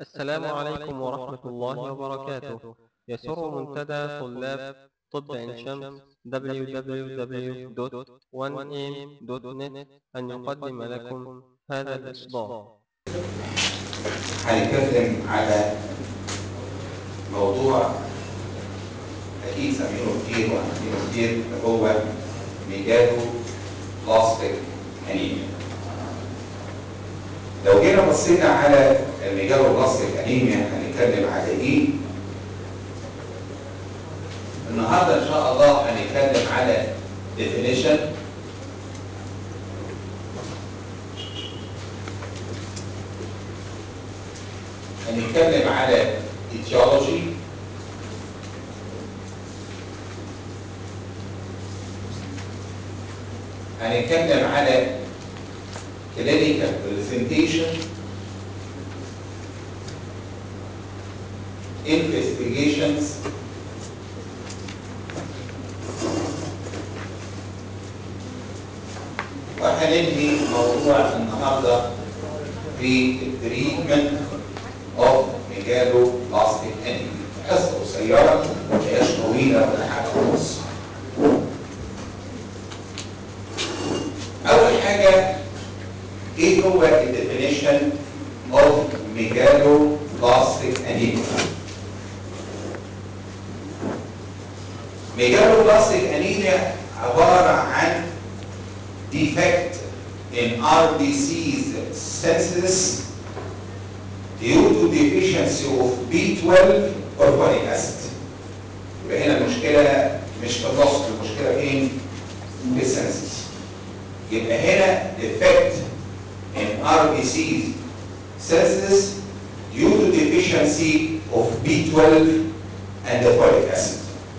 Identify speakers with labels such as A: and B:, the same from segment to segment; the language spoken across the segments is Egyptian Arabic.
A: السلام عليكم ورحمة الله وبركاته يسر منتدى طلاب طب عين شمس www.1am.net أن يقدم لكم هذا الإصدار
B: هنتكلم على موضوع اكيد سامعينه كتير وعارفينه كتير اللي هو ميجالو بلاستيك انيميا لو جينا بصينا على الميجالو بلاستيك انيميا هنتكلم على ايه النهارده ان شاء الله هنتكلم على definition هنتكلم على etiology هنتكلم على clinical presentation investigations وهننهي موضوع النهارده في التريتمنت اوف ميجالو بلاستيك انيميا حصه قصيره ما هياش طويله ولا حاجه ونص اول حاجه ايه هو الديفينيشن اوف ميجالو بلاستيك انيميا ميجالو بلاستيك انيميا عباره عن defect in RBC's senses due to deficiency of B12 or folic acid. يبقى هنا المشكلة مش في النص المشكلة فين؟ في السنسز. يبقى هنا defect in RBC's senses due to deficiency of B12 and the folic acid.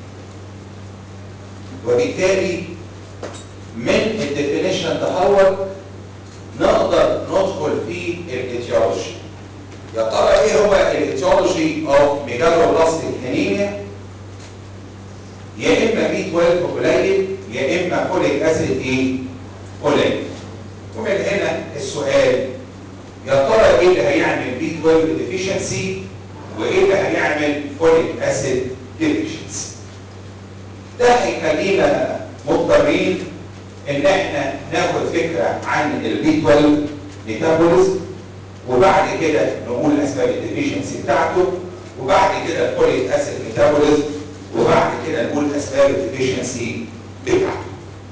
B: وبالتالي من الديفينيشن دهوت نقدر ندخل في الايتيولوجي. يا ترى ايه هو الايتيولوجي اوف ميجالوبلاستيك انيميا يا اما بي 12 قليل يا اما فوليك اسيد ايه قليل ومن هنا السؤال يا ترى ايه اللي هيعمل بي 12 ديفيشنسي وايه اللي هيعمل فوليك اسيد ديفيشنسي ده هيخلينا مضطرين ان احنا ناخد فكره عن البي 12 ميتابوليزم وبعد كده نقول اسباب الديفيشنسي بتاعته وبعد كده الفوليك اسيد ميتابوليزم وبعد كده نقول اسباب الديفيشنسي بتاعته.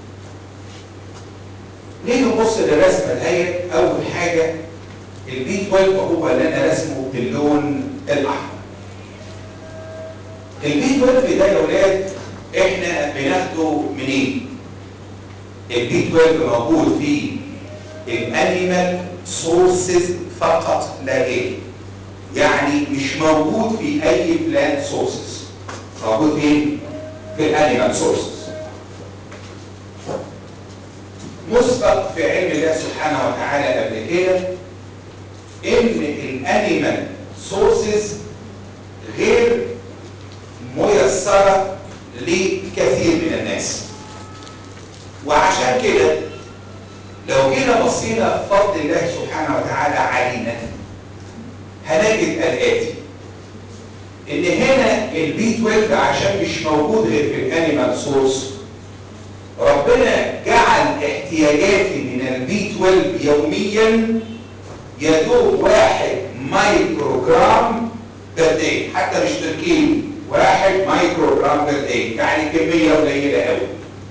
B: نيجي نبص للرسمه دهيت اول حاجه البي 12 هو اللي انا رسمه باللون الاحمر. البي 12 ده يا اولاد احنا بناخده منين؟ البي 12 موجود في الانيمال سورسز فقط لا غير يعني مش موجود في اي بلان سورسز موجود فين في الانيمال سورسز مسبق في علم الله سبحانه وتعالى قبل كده ان الانيمال سورسز غير ميسره لكثير من الناس وعشان كده لو جينا بصينا بفضل الله سبحانه وتعالى علينا هنجد الآتي إن هنا البي 12 عشان مش موجود غير في الأنيمال سورس ربنا جعل احتياجاتي من البي 12 يوميا يدوب واحد مايكرو جرام بير داي حتى مش بالكيلو واحد مايكرو جرام بير داي يعني كمية قليلة قوي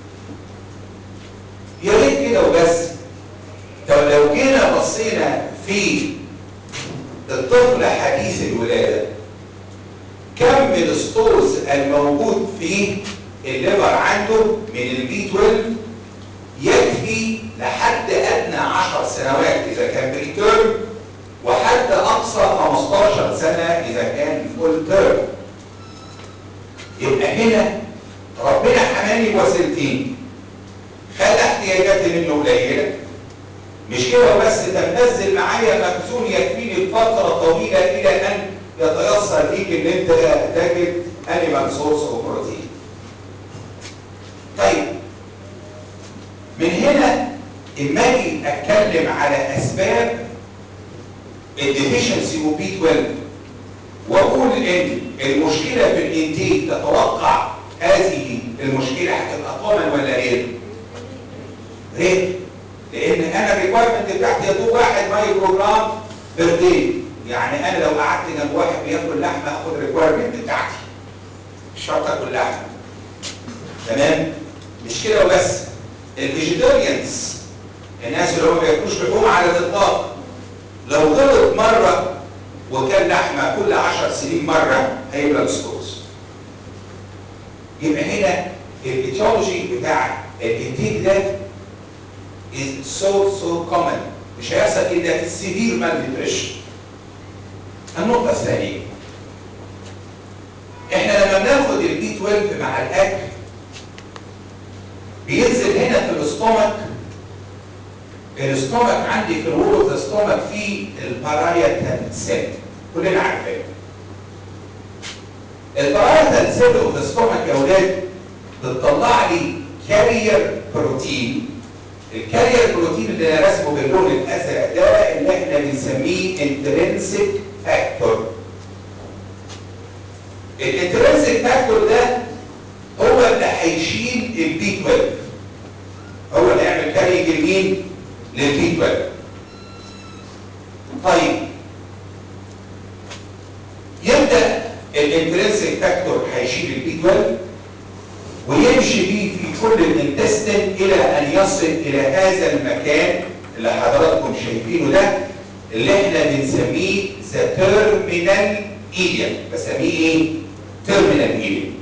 B: يا ريت كده وبس طب لو جينا بصينا في الطفل حديث الولاده كم من الستورز الموجود في الليفر عنده من البي 12 يكفي لحد ادنى 10 سنوات اذا كان بريتيرم وحد اقصى 15 سنه اذا كان فول تيرم يبقى هنا ربنا حماني بوسيلتين خلى احتياجاتي منه قليله مش كده وبس ده منزل معايا مخزون يكفيني لفتره طويله الى ان يتيسر ليك ان انت تجد انيمال سورس او بروتين. طيب من هنا اما اجي اتكلم على اسباب الديفيشنسي اوف بي 12 واقول ان المشكله في الانتيك تتوقع هذه المشكله هتبقى كومن ولا ايه؟ ريت لان انا الريكوايرمنت بتاعتي يا دوب واحد مايكرو جرام بير داي يعني انا لو قعدت جنب واحد بياكل لحمه اخد الريكوايرمنت بتاعتي مش شرط اكل لحمه تمام مش كده وبس الفيجيتيريانز الناس اللي هم ما بياكلوش لحوم على الاطلاق لو غلط مره وكان لحمه كل 10 سنين مره هيبقى الستوز يبقى هنا الايتيولوجي بتاع الانتيك ده is so so common مش هيحصل الا في السيفير مالنيوتريشن النقطة الثانية احنا لما بناخد البي 12 مع الاكل بينزل هنا في الاستومك الاستومك عندي في الوول اوف الاستومك في البارايتال سيل كلنا عارفين البارايتال سيل اوف الاستومك يا اولاد بتطلع لي كارير بروتين الكارير بروتين اللي انا رسمه باللون الازرق ده اللي احنا بنسميه انترنسك فاكتور الانترنسك فاكتور ده هو اللي هيشيل البي 12 هو اللي هيعمل كارينج لمين؟ للبي 12 طيب يبدا الانترنسك فاكتور هيشيل البي 12 ويمشي بيه في كل الانتستين الى ان يصل الى هذا المكان اللي حضراتكم شايفينه ده اللي احنا بنسميه ذا تيرمينال ايليم بسميه ايه؟ تيرمينال ايليم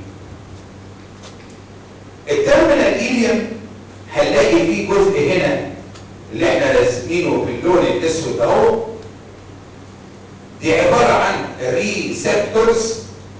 B: التيرمينال ايليم هنلاقي فيه جزء هنا اللي احنا راسمينه باللون الاسود اهو دي عباره عن ريسبتورز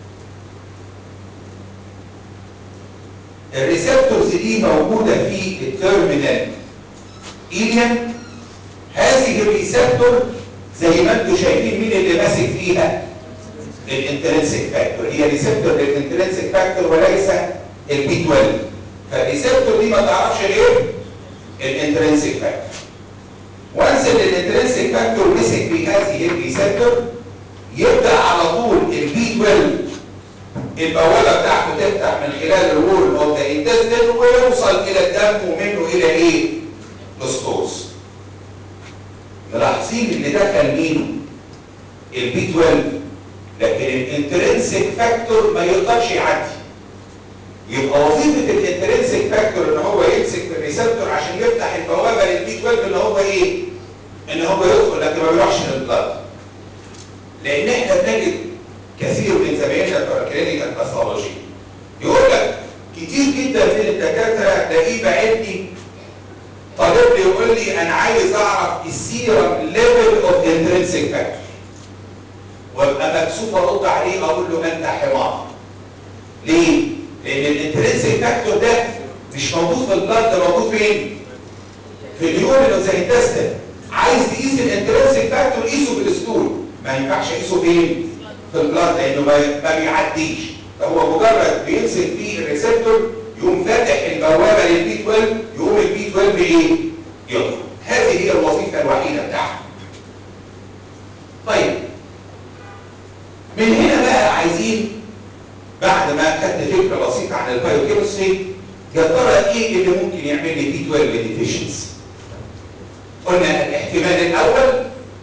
B: الريسبتورز دي موجوده في التيرمينال ايليم هذه الريسبتور زي ما انتم شايفين مين اللي ماسك فيها الانترنسك فاكتور هي ريسبتور للانترنسك فاكتور وليس البي 12 فالريسبتور دي ما تعرفش غير الانترنسك فاكتور وانس الانترنسك فاكتور مسك في هذه الريسبتور يبدا على طول البي 12 البوابه بتاعته تفتح من خلال الوول اوف ذا انتستين ويوصل الى الدم ومنه الى ايه؟ الستوز. ملاحظين ان دخل مين؟ البي 12 لكن الانترنسك فاكتور ما يقدرش يعدي. يبقى وظيفه الانترنسك فاكتور ان هو يمسك في الريسبتور عشان يفتح البوابه للبي 12 ان هو ايه؟ ان هو يدخل لكن ما بيروحش للبلد. لان احنا بنجد كثير من زمايلنا بتوع الكلينيكال باثولوجي يقول لك كتير جدا من الدكاتره تلاقيه باعت لي طالب لي يقول لي انا عايز اعرف السيرم ليفل اوف انترنسك فاكتور وابقى مكسوف ارد عليه اقول له انت حمار ليه؟ لان الانترنسك فاكتور ده مش موجود في البلد ده موجود فين؟ في اليومن اوف ذا انتستين عايز تقيس الانترنسك فاكتور قيسه بالستول ما ينفعش اقيسه فين؟ في البلاد لانه ما ما بيعديش فهو مجرد بيمسك فيه الريسبتور يقوم فاتح البوابه للبي 12 يقوم البي 12 ايه؟ يطلع هذه هي الوظيفه الوحيده بتاعته. طيب من هنا بقى عايزين بعد ما خدت فكره بسيطه عن البايوكيمستري يا ترى ايه اللي ممكن يعمل لي بي 12 ديفيشنسي؟ قلنا الاحتمال الاول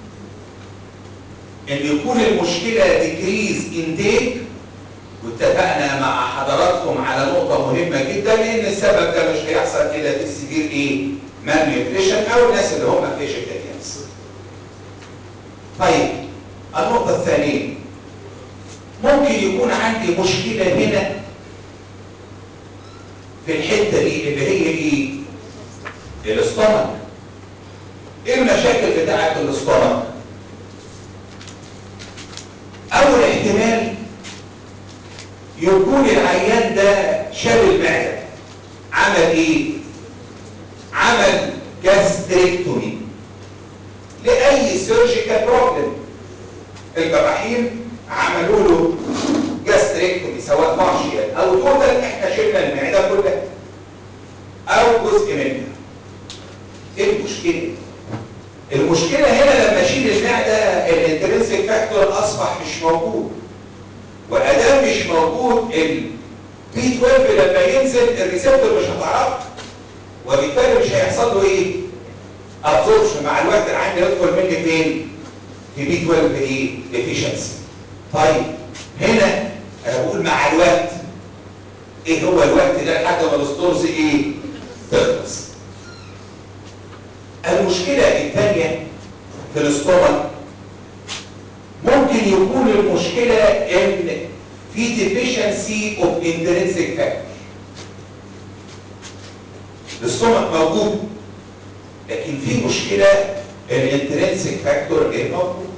B: ان يكون المشكله ديكريز انتيك واتفقنا مع حضراتكم على نقطه مهمه جدا ان السبب ده مش هيحصل كده في السيفير ايه؟ مالنيوتريشن او الناس اللي هم فيجيتيريانز. طيب النقطه الثانيه ممكن يكون عندي مشكله هنا في الحته دي اللي هي ايه؟ الاستومك. ايه المشاكل بتاعت الاستومك؟ اول احتمال يكون العيان ده شال المعده عمل ايه عمل جاستريكتومي لاي سيرجيكال بروبلم الجراحين عملوا له جاستريكتومي سواء بارشيال او توتال احنا شلنا المعده كلها او جزء منها ايه المشكله المشكله هنا لما اشيل المعده الانترنسك فاكتور اصبح مش موجود موجود ال بي 12 لما ينزل الريسبتور مش هتعرفه وبالتالي مش هيحصل له ايه؟ ابزوربشن مع الوقت العين يدخل مني فين؟ في بي 12 ايه؟ ديفيشنسي طيب هنا انا بقول مع الوقت ايه هو الوقت ده لحد ما الستورز ايه؟ تخلص المشكلة الثانية في الاستومك ممكن يكون المشكلة ان في deficiency of intrinsic factor الاستومك موجود لكن في مشكلة الانترنسك فاكتور غير موجود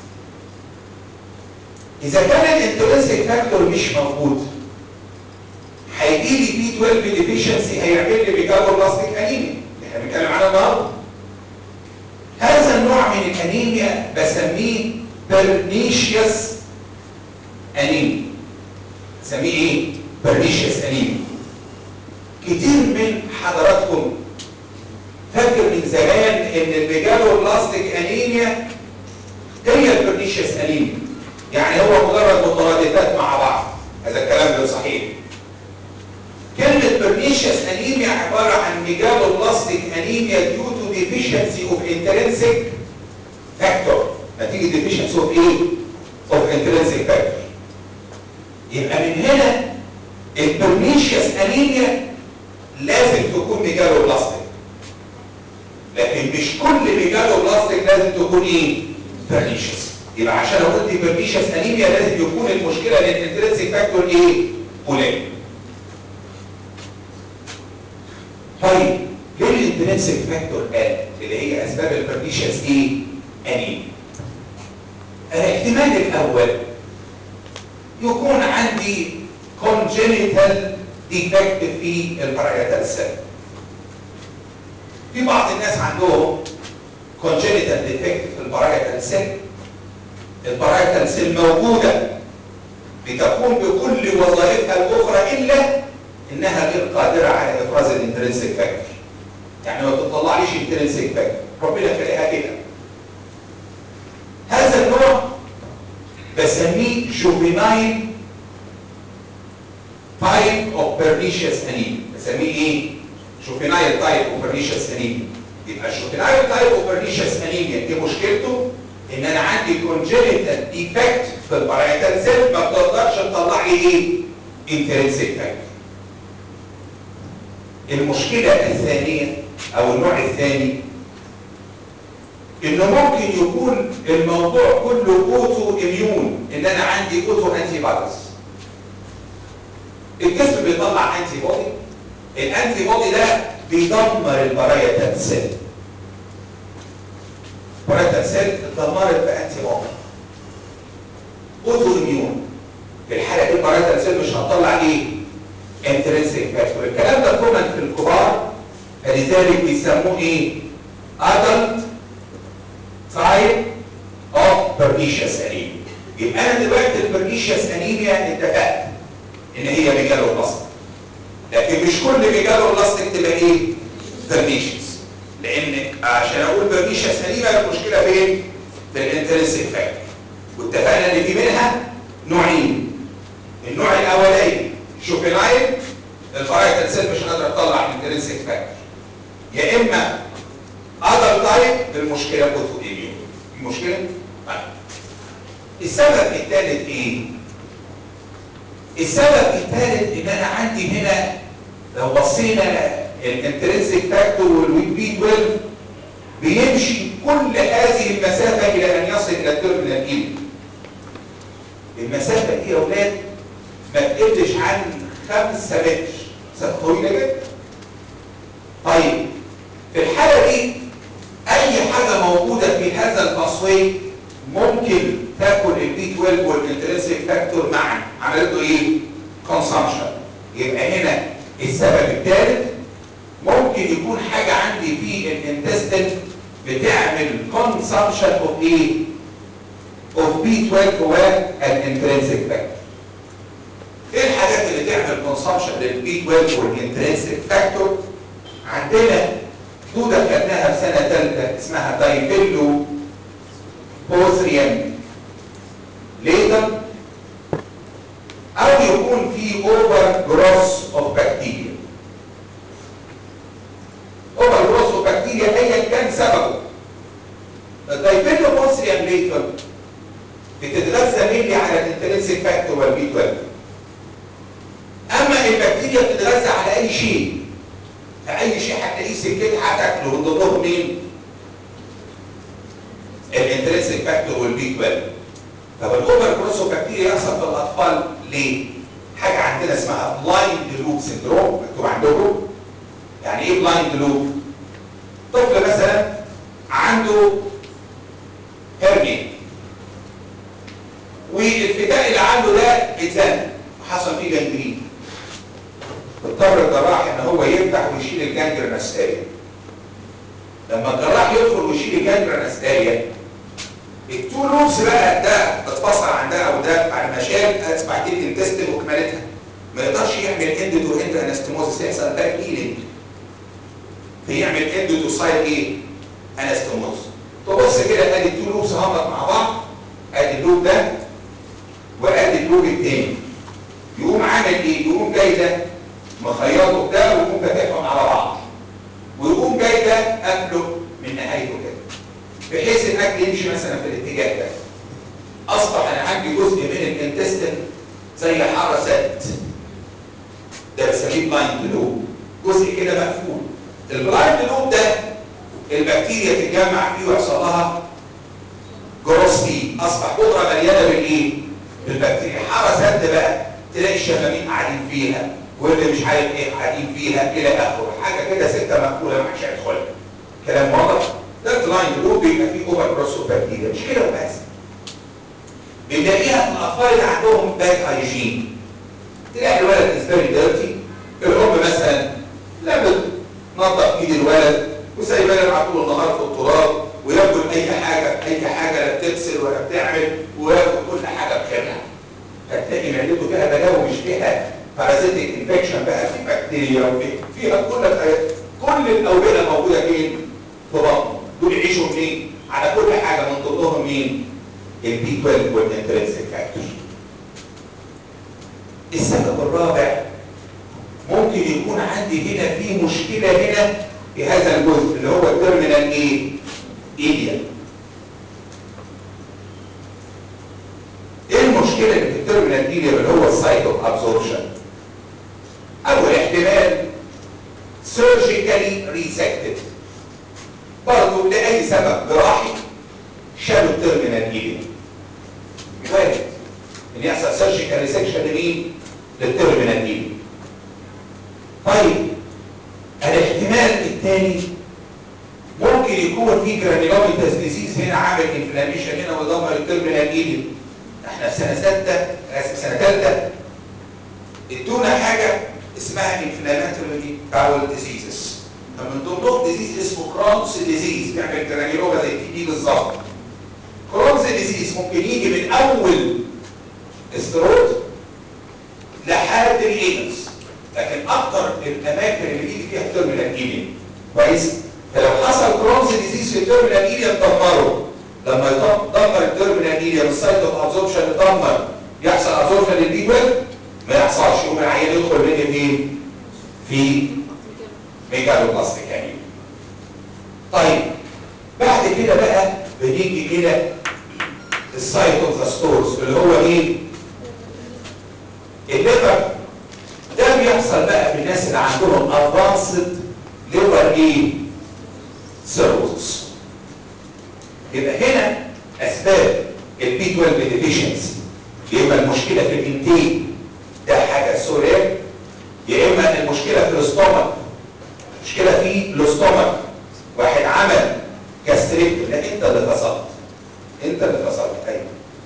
B: اذا كان الانترنسك فاكتور مش موجود هيجي لي بي 12 ديفيشنسي هيعمل لي بيكاربو بلاستيك انيميا اللي احنا بنتكلم عنها النهارده هذا النوع من الانيميا بسميه بيرنيشيوس انيميا بسميه ايه بيرنيشيوس انيميا كتير من حضراتكم فاكر من زمان ان الميجالو بلاستيك انيميا هي البرنيشيوس انيميا يعني هو مجرد مترادفات مع بعض هذا الكلام غير صحيح كلمة برنيشيوس انيميا عبارة عن ميجالو بلاستيك انيميا due to deficiency of intrinsic factor نتيجة deficiency of ايه؟ of intrinsic factor يبقى من هنا البرنيشيوس انيميا لازم تكون ميجالو بلاستيك لكن مش كل ميجالو بلاستيك لازم تكون ايه؟ برنيشيوس يبقى عشان اقول دي برنيشيوس انيميا لازم يكون المشكله ان الانترنسيك فاكتور ايه؟ قليل. طيب ليه الانترنسيك فاكتور قل؟ اللي هي اسباب البرنيشيوس ايه؟ انيميا. الاحتمال الاول يكون عندي congenital defect في البرايتال سيل. في بعض الناس عندهم congenital defect في البرايتال سيل البرايتال سيل موجودة بتقوم بكل وظائفها الأخرى إلا إنها غير قادرة على إفراز الانترنسيك فاكتور يعني ما بتطلعليش انترنسيك فاكتور ربنا خلقها كده هذا النوع بسميه جوفينايل تايب اوف بيرنيشيوس انيميا بسميه ايه؟ جوفينايل تايب اوف بيرنيشيوس انيميا يبقى الجوفينايل تايب اوف بيرنيشيوس انيميا ايه مشكلته؟ ان انا عندي كونجنتال ديفكت في البرايتال سيل ما بتقدرش تطلع لي ايه؟ انترنسيك فاكتور. المشكله الثانيه او النوع الثاني انه ممكن يكون الموضوع كله اوتو اميون ان انا عندي اوتو انتي بوديز. الجسم بيطلع انتي بودي الانتي بودي ده بيدمر البرايتال سيل برايتال سيل اتدمرت بانتي بودي اوتو اميون في الحاله دي البرايتال سيل مش هتطلع ايه انترنسيك فاكتور الكلام ده كومن في الكبار فلذلك بيسموه ايه ادلت تايب اوف برنيشيوس انيميا يبقى انا دلوقتي البرنيشيوس انيميا اتفقت ان هي ميجالو بلاستيك لكن مش كل ميجالو بلاستيك تبقى ايه برنيشيوس لان عشان اقول برنيشيوس انيميا المشكله فين في الانترنسيك فاكتور واتفقنا ان في منها نوعين النوع الاولاني شوفينايل الفرايتال سيل مش قادره تطلع الانترنسيك فاكتور يا اما اذر تايب المشكله اوتو ايميون المشكله طيب السبب الثالث ايه السبب الثالث ان انا عندي هنا لو بصينا الانترنسيك فاكتور والويك بي 12 بيمشي كل هذه المسافه الى ان يصل الى التيرمينال ايد المسافه دي يا اولاد ما تقلش عن 5 متر مسافه طويله جدا طيب في الحاله دي اي حاجه موجوده في هذا الباسوي ممكن تاكل البي 12 والانترنسيك فاكتور معا عملته ايه كونسامشن يبقى هنا السبب الثالث ممكن يكون حاجه عندي في الانتستين بتعمل كونسامشن اوف ايه اوف بي 12 هو الانترنسيك فاكتور ايه الحاجات اللي تعمل كونسامشن للبي 12 والانترنسيك فاكتور عندنا دوده خدناها في سنه ثالثه اسمها دايفيلو بوثريم ليتر او في اوفر جروس اوف بكتيريا اوفر جروس اوف بكتيريا ايا كان سببه الدايبيلوبوسريان ليتر بتتغذى مينلي على الانترنسيك فاكتور والبي 12 اما البكتيريا بتتغذى على اي شيء فاي شيء هتلاقيه سكتها هتاكله من ضمنهم مين؟ الانترنسيك فاكتور والبي 12 طب الاوفر جروس بكتيريا يحصل في الاطفال ليه؟ حاجه عندنا اسمها بلايند لوب سندروم مكتوب عندكم يعني ايه بلايند لوب؟ طفل مثلا عنده هرنيا والفتاء اللي عنده ده اتزنق وحصل فيه جنجرين اضطر الجراح ان هو يفتح ويشيل الجانجرنس اريا لما الجراح يدخل ويشيل الجانجرنس اريا التو لوبس بقى ده اتفصل عن ده او ده بعد ما شال بعدين الانتستين وكملتها ما يقدرش يعمل اند تو اند انستموزس يحصل باك هيلينج فيعمل اند تو سايد ايه؟ انستموز تبص كده ادي التو لوبس همت مع بعض ادي اللوب ده وادي اللوب التاني يقوم عامل ايه؟ يقوم جاي ده مخيطه ده ويقوم فاتحهم على بعض ويقوم جاي ده قبله من نهايته كده بحيث الاكل يمشي مثلا في الاتجاه ده اصبح انا عندي جزء من الانتستين زي حرسات ده بسميه بلايند لوب جزء كده مقفول البلايند لوب ده البكتيريا تتجمع فيه ويحصل لها جروس فيه اصبح قدره مليانه بالايه؟ بالبكتيريا حرسات ده بقى تلاقي الشمامين قاعدين فيها واللي مش عارف ايه قاعدين فيها الى اخره حاجه كده سكه مقفوله ما حدش هيدخلها كلام واضح ده بلايند لوب بيبقى فيه اوفر جروس بكتيريا مش كده وبس بنلاقيها في الاطفال اللي عندهم باك هايجين تلاقي الولد از فيري ديرتي الام مثلا لا بتنظف ايد الولد وسايباه يلعب طول النهار في التراب وياكل اي حاجه اي حاجه لا بتغسل ولا بتعمل وياكل كل حاجه بخيرها هتلاقي معدته فيها بلاوي مش فيها بارازيتيك انفكشن بقى في بكتيريا وفي فيها كل كل الاوبئه موجوده فين؟ في بطنه دول يعيشوا منين؟ على كل حاجه من ضمنهم مين؟ البي 12 والانترنسيك فاكتور السبب الرابع ممكن يكون عندي هنا في مشكله هنا في هذا الجزء اللي هو التيرمينال ايه؟ ايديا ايه المشكله اللي في التيرمينال ايديا اللي هو السايت اوف ابزوربشن؟ اول احتمال سيرجيكالي ريسكتد برضه لاي سبب جراحي شالوا التيرمينال ايديا وارد ان يحصل سيرجيكال ريسكشن لمين؟ للتيرمينال ايديا طيب الاحتمال الثاني ممكن يكون في جرانيلوميتاس ديزيز هنا عامل انفلاميشن هنا ودمر التيرمينال ايديا احنا في سنه سته اسف سنه ثالثه ادونا حاجه اسمها انفلاماتوري باول ديزيزز فمن ضمنهم ديزيز اسمه كرونز ديزيز بيعمل جرانيلوما زي التي بي بالظبط كرونز ديزيز ممكن يجي من اول الثروت لحد الانس لكن اكتر الاماكن اللي بيجي فيها التيرمينال ايديا كويس فلو حصل كرونز ديزيز في التيرمينال ايديا تدمره لما يدمر التيرمينال ايديا بالسايت اوف ابزوربشن يدمر يحصل ابزوربشن للبي 12 ما يحصلش يقوم العيان يدخل مني فين؟ في ميجالوبلاستيك يعني طيب بعد كده بقى بنيجي الى السايت اوف ذا ستورز اللي هو ايه؟ الليفر ده بيحصل بقى في الناس اللي عندهم ادفانسد ليفر ايه؟ سيروزس يبقى هنا اسباب البي 12 ديفيشنسي يا اما المشكله في الانتيك ده حاجه سوريه يا اما المشكله في الاستومك مشكله في الاستومك واحد عمل كاستريكت لا انت اللي فصلت انت اللي فصلت ايوه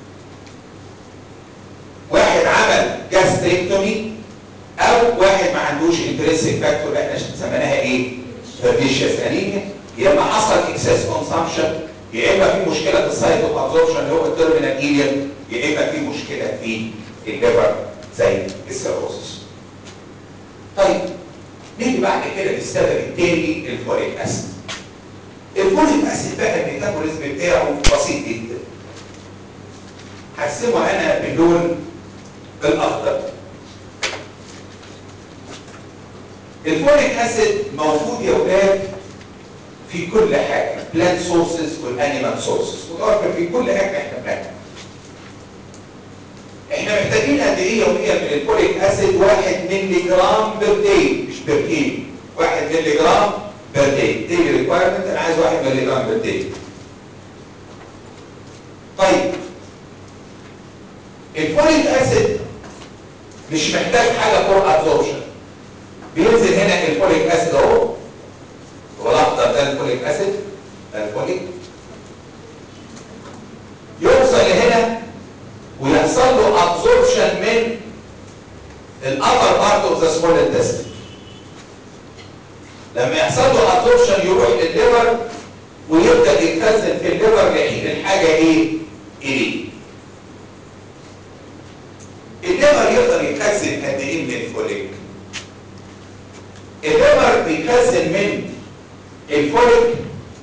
B: واحد عمل جاستريكتومي او واحد ما عندوش انترنسيك فاكتور احنا سميناها ايه؟ فيرتيشيوس انيميا يا اما حصل اكسس كونسامشن يا اما في مشكله في السايت اوف ابزوربشن اللي هو التيرمينال ايليم يا اما في مشكله في الليفر زي السيروسس. طيب نيجي بعد كده للسبب الثاني الفوليك اسيد. الفوليك اسيد بقى الميتابوليزم بتاعه بسيط جدا. هرسمه انا باللون الاخضر. الفوليك اسيد موجود يا ولاد في كل حاجه بلانت سورسز والانيمال سورسز متوفر في كل حاجه احنا بناكلها احنا محتاجين قد ايه يوميا من الفوليك اسيد 1 مللي جرام بير داي مش بير كيلو 1 مللي جرام بير داي ديلي ريكوايرمنت انا عايز 1 مللي جرام بير داي طيب الفوليك اسيد مش محتاج حاجه فور ابزوربشن بينزل هنا الفوليك اسيد اهو هو الاخضر ده الفوليك اسيد ده الفوليك يوصل لهنا ويحصل له ابزوربشن من الابر بارت اوف ذا سمول انتستين لما يحصل له ابزوربشن يروح للليفر ويبدا يتخزن في الليفر لحين الحاجه ايه؟ اليه الليفر يقدر يخزن قد ايه من الفوليك؟ الليفر بيخزن من الفوليك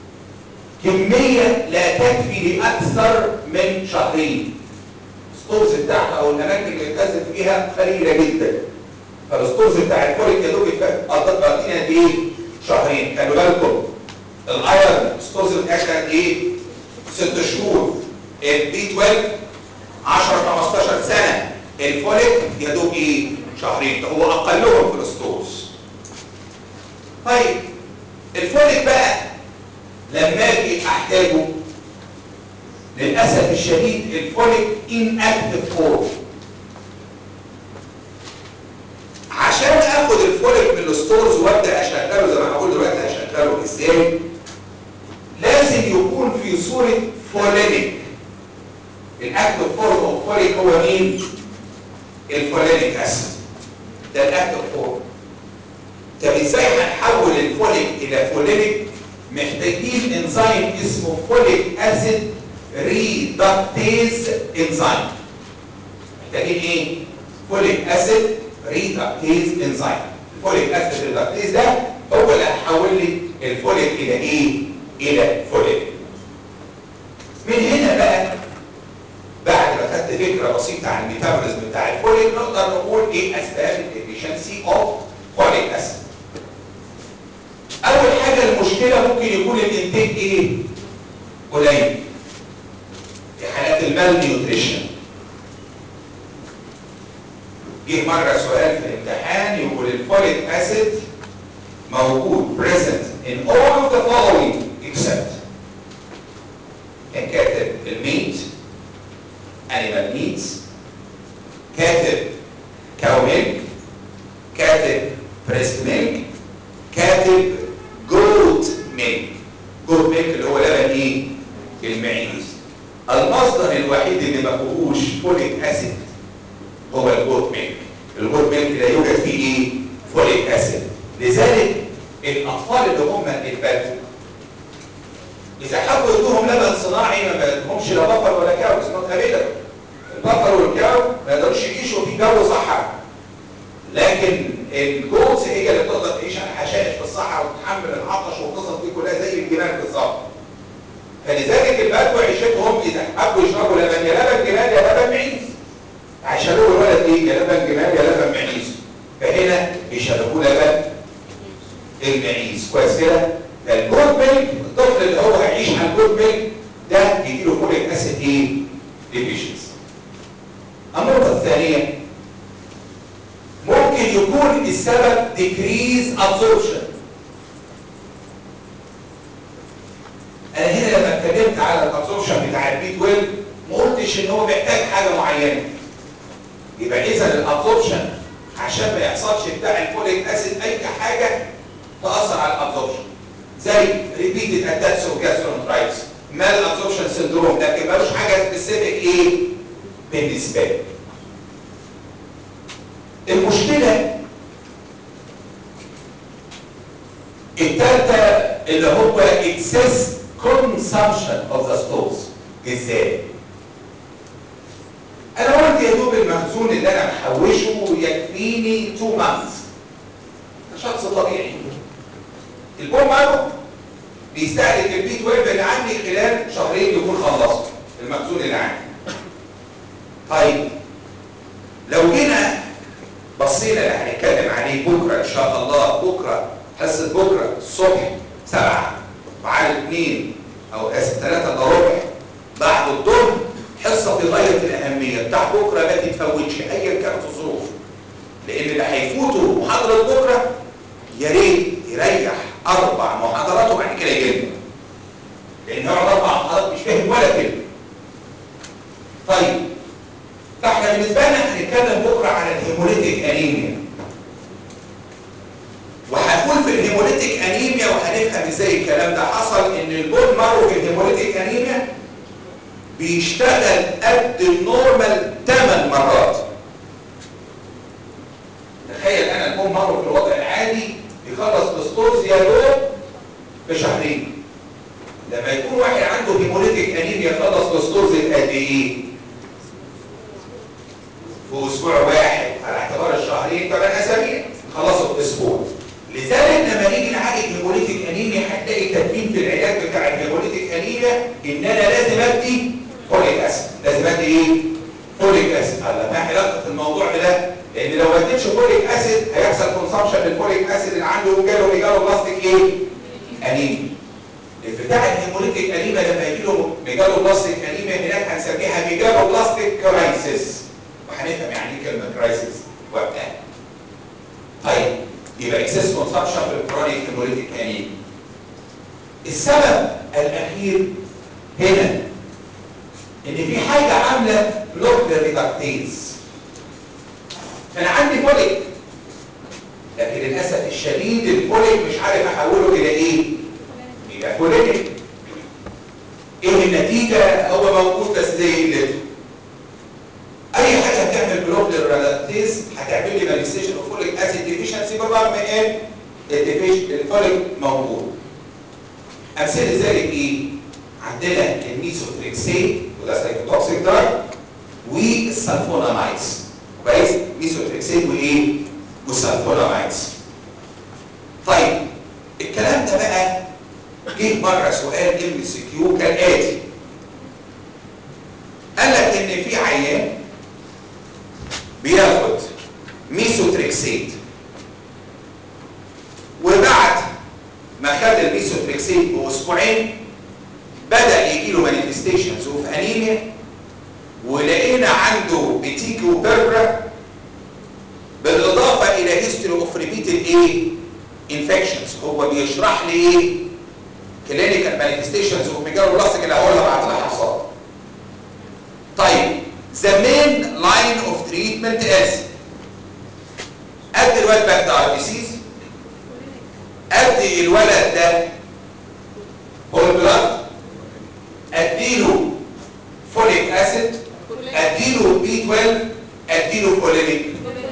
B: كمية لا تكفي لأكثر من شهرين الستورز بتاعها أو الأماكن اللي بيتخزن فيها قليلة جدا فالستورز بتاع الفوليك يا دوب قضت قد ايه؟ شهرين خلوا بالكم الايرن ستورز بتاعتها قد ايه؟ ست شهور البي 12 10 15 سنة الفوليك يا دوب ايه؟ شهرين ده هو أقلهم في الستورز طيب الفوليك بقى لما اجي احتاجه للاسف الشديد الفوليك ان اكتف فورم عشان اخد الفوليك من الستورز وابدا اشغله زي ما هقول دلوقتي اشغله ازاي لازم يكون في صوره فولينيك الاكتف فورم اوف فوليك هو مين الفولينيك اسيد ده الاكتف فورم طب ازاي هنحول الفوليك الى فولينيك محتاجين انزيم اسمه فوليك اسيد ريدكتيز انزيم محتاجين ايه فوليك اسيد ريدكتيز انزيم الفوليك اسيد ريدكتيز ده هو اللي هيحول لي الفوليك الى ايه الى فوليك من هنا بقى بعد ما خدت فكره بسيطه عن الميتابوليزم بتاع الفوليك نقدر نقول ايه اسباب الديفيشنسي اوف فوليك اسيد اول حاجة المشكلة ممكن يكون الانتاج ايه قليل في حالات المال نيوتريشن جه مرة سؤال في الامتحان يقول الفوليك اسيد موجود present in all of the following except كان كاتب الميت animal meats كاتب cow milk كاتب breast milk كاتب جوت ميلك جوت ميلك اللي هو لبن ايه المعيز المصدر الوحيد اللي ما فيهوش فوليك اسيد هو الجوت ميلك الجوت ميلك لا يوجد فيه ايه فوليك اسيد لذلك الاطفال اللي هم البلد اذا حبوا يدوهم لبن صناعي ما بدهمش لا بقر ولا كاو اسمه ابدا البقر والكاو ما يقدروش يعيشوا في جو صحراء لكن الجوز هي اللي تقدر تعيش على حشائش في الصحراء وتتحمل العطش والقصص دي كلها زي الجمال بالظبط. فلذلك البدو عيشتهم اذا حبوا يشربوا لبن يا لبن جمال يا لبن معيز. هيشربوا الولد ايه؟ يا لبن جمال يا لبن معيز. فهنا بيشربوه لبن المعيز كويس كده؟ فالجود ميلك الطفل اللي هو هيعيش على الجود ميلك ده يجيله فوليك اسيد ايه؟ ديفيشنسي. النقطة الثانية ممكن يكون السبب decrease absorption انا هنا لما اتكلمت على الابسوربشن بتاع البي 12 ما قلتش ان هو محتاج حاجه معينه يبقى اذا الابسوربشن عشان ما يحصلش بتاع الفوليك اسيد اي حاجه تاثر على الابسوربشن زي ريبيتد اتاكس اوف جاسترونترايتس مال ابسوربشن سندروم لكن ملوش حاجه سبيسيفيك ايه بالنسبه لي المشكلة الثالثة اللي هو excess consumption of the stores ازاي؟ انا قلت يا دوب المخزون اللي انا محوشه يكفيني 2 months شخص طبيعي البوم ماله بيستهلك البي 12 اللي عندي خلال شهرين يكون خلصه المخزون اللي عندي طيب لو جينا بصينا اللي هنتكلم عليه بكره ان شاء الله بكره حصه بكره الصبح سبعه وعلى اثنين او اسف ثلاثه الا ربع بعد الظهر حصه في غايه الاهميه بتاع بكره ما تتفوتش ايا كانت الظروف لان اللي هيفوتوا محاضره بكره يا ريت يريح اربع محاضرات وبعد كده يجي لنا لان هو اربع محاضرات مش فاهم ولا كلمه طيب فاحنا بالنسبه لنا هنتكلم بكره على الهيموليتيك انيميا وهنقول في الهيموليتيك انيميا وهنفهم ازاي الكلام ده حصل ان البون مارو في الهيموليتيك انيميا بيشتغل قد النورمال 8 مرات تخيل انا البون مارو في الوضع العادي يخلص الستورز يا دوب في شهرين لما يكون واحد عنده هيموليتيك انيميا يخلص الستورز في قد ايه؟ في اسبوع واحد على اعتبار الشهرين ثمان اسابيع خلصوا في اسبوع لذلك لما نيجي نعالج هيموليتيك انيميا هتلاقي كاتبين في العلاج بتاع الهيموليتيك انيميا ان انا لازم ادي فوليك اسيد لازم ادي ايه؟ فوليك اسيد الله ما علاقه الموضوع بده لان لو ما اديتش فوليك اسيد هيحصل كونسبشن للفوليك اسيد اللي عنده جاله ميجالو بلاستيك ايه؟ انيميا بتاع الهيموليتيك انيميا لما يجي له ميجالو بلاستيك انيميا هناك هنسميها ميجالو بلاستيك كرايسيس وهنفهم يعني ايه كلمه كرايسيس وقتها طيب يبقى اكسس كونسبشن في الكرونيك هيموليتيك انيميا السبب الاخير هنا ان في حاجه عامله بلوك للريدكتيز انا عندي فوليك لكن للاسف الشديد الفوليك مش عارف احوله الى ايه يبقى فوليك ايه النتيجه هو موجود بس زي قلته اي حاجه بتعمل بلوك للريدكتيز هتعمل لي مانيفستيشن اوف فوليك اسيد ديفيشنسي بالرغم ان الفوليك موجود امثله ذلك ايه عندنا الميسوتريكسين وده سايكوتوكسيك دراج والسلفونامايدز كويس ميسوتريكسين وايه والسلفونامايدز طيب الكلام ده بقى جه مره سؤال ام سي كيو كالاتي قال لك ان في عيان بياخد ميسوتريكسيت وبعد ما خد الميسوتريكسيت باسبوعين بدا يجي له مانيفستيشنز اوف انيميا ولقينا عنده بتيكو بيربرا بالاضافه الى هيستوري اوف ريبيتد ايه انفكشنز هو بيشرح لي ايه كلينيكال مانيفستيشنز اوف ميجالو بلاستيك اللي هقولها بعد ما حصل طيب the main line of treatment is ادي الولد باك ده ديسيز ادي الولد ده هول بلاد اديله فوليك اسيد اديله بي 12 اديله فولينيك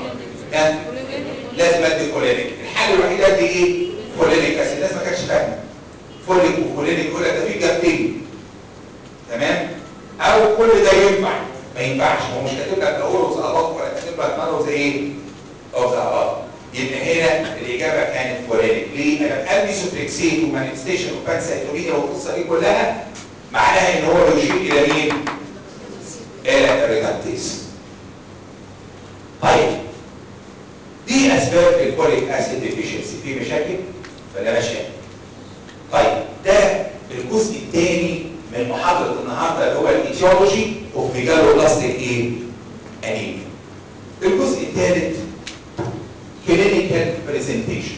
B: لازم ادي فولينيك الحاله الوحيده ادي ايه فولينيك اسيد الناس ما كانتش فاهمه فوليك وفولينيك يقول لك ده في جابتين تمام او كل ده ينفع ما ينفعش هو مش كاتب لك الاورز اباط ولا كاتب لك مانوز ايه اوف ذا اباط يبقى هنا الاجابه كانت فولينيك ليه؟ انا قال ميسوتريكسين ومانيفستيشن وبانسايتومينيا والقصه دي كلها معناها ان هو بيشير الى مين؟ الى الريدكتيز طيب دي اسباب الفوليك اسيد ديفيشنسي في مشاكل ولا مشاكل؟ طيب ده الجزء الثاني من محاضره النهارده اللي هو الايتيولوجي اوف ميجالو بلاستيك ايه؟ انيميا. الجزء الثالث كلينيكال برزنتيشن.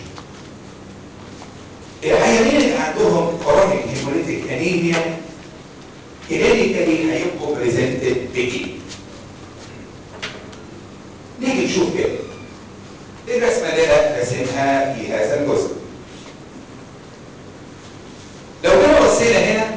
B: العيانين اللي عندهم كرونيك هيموليتيك انيميا كلينيكالي هيبقوا بريزنتد بايه؟ نيجي نشوف كده. الرسمه دي رسمها في هذا الجزء. لو جينا بصينا هنا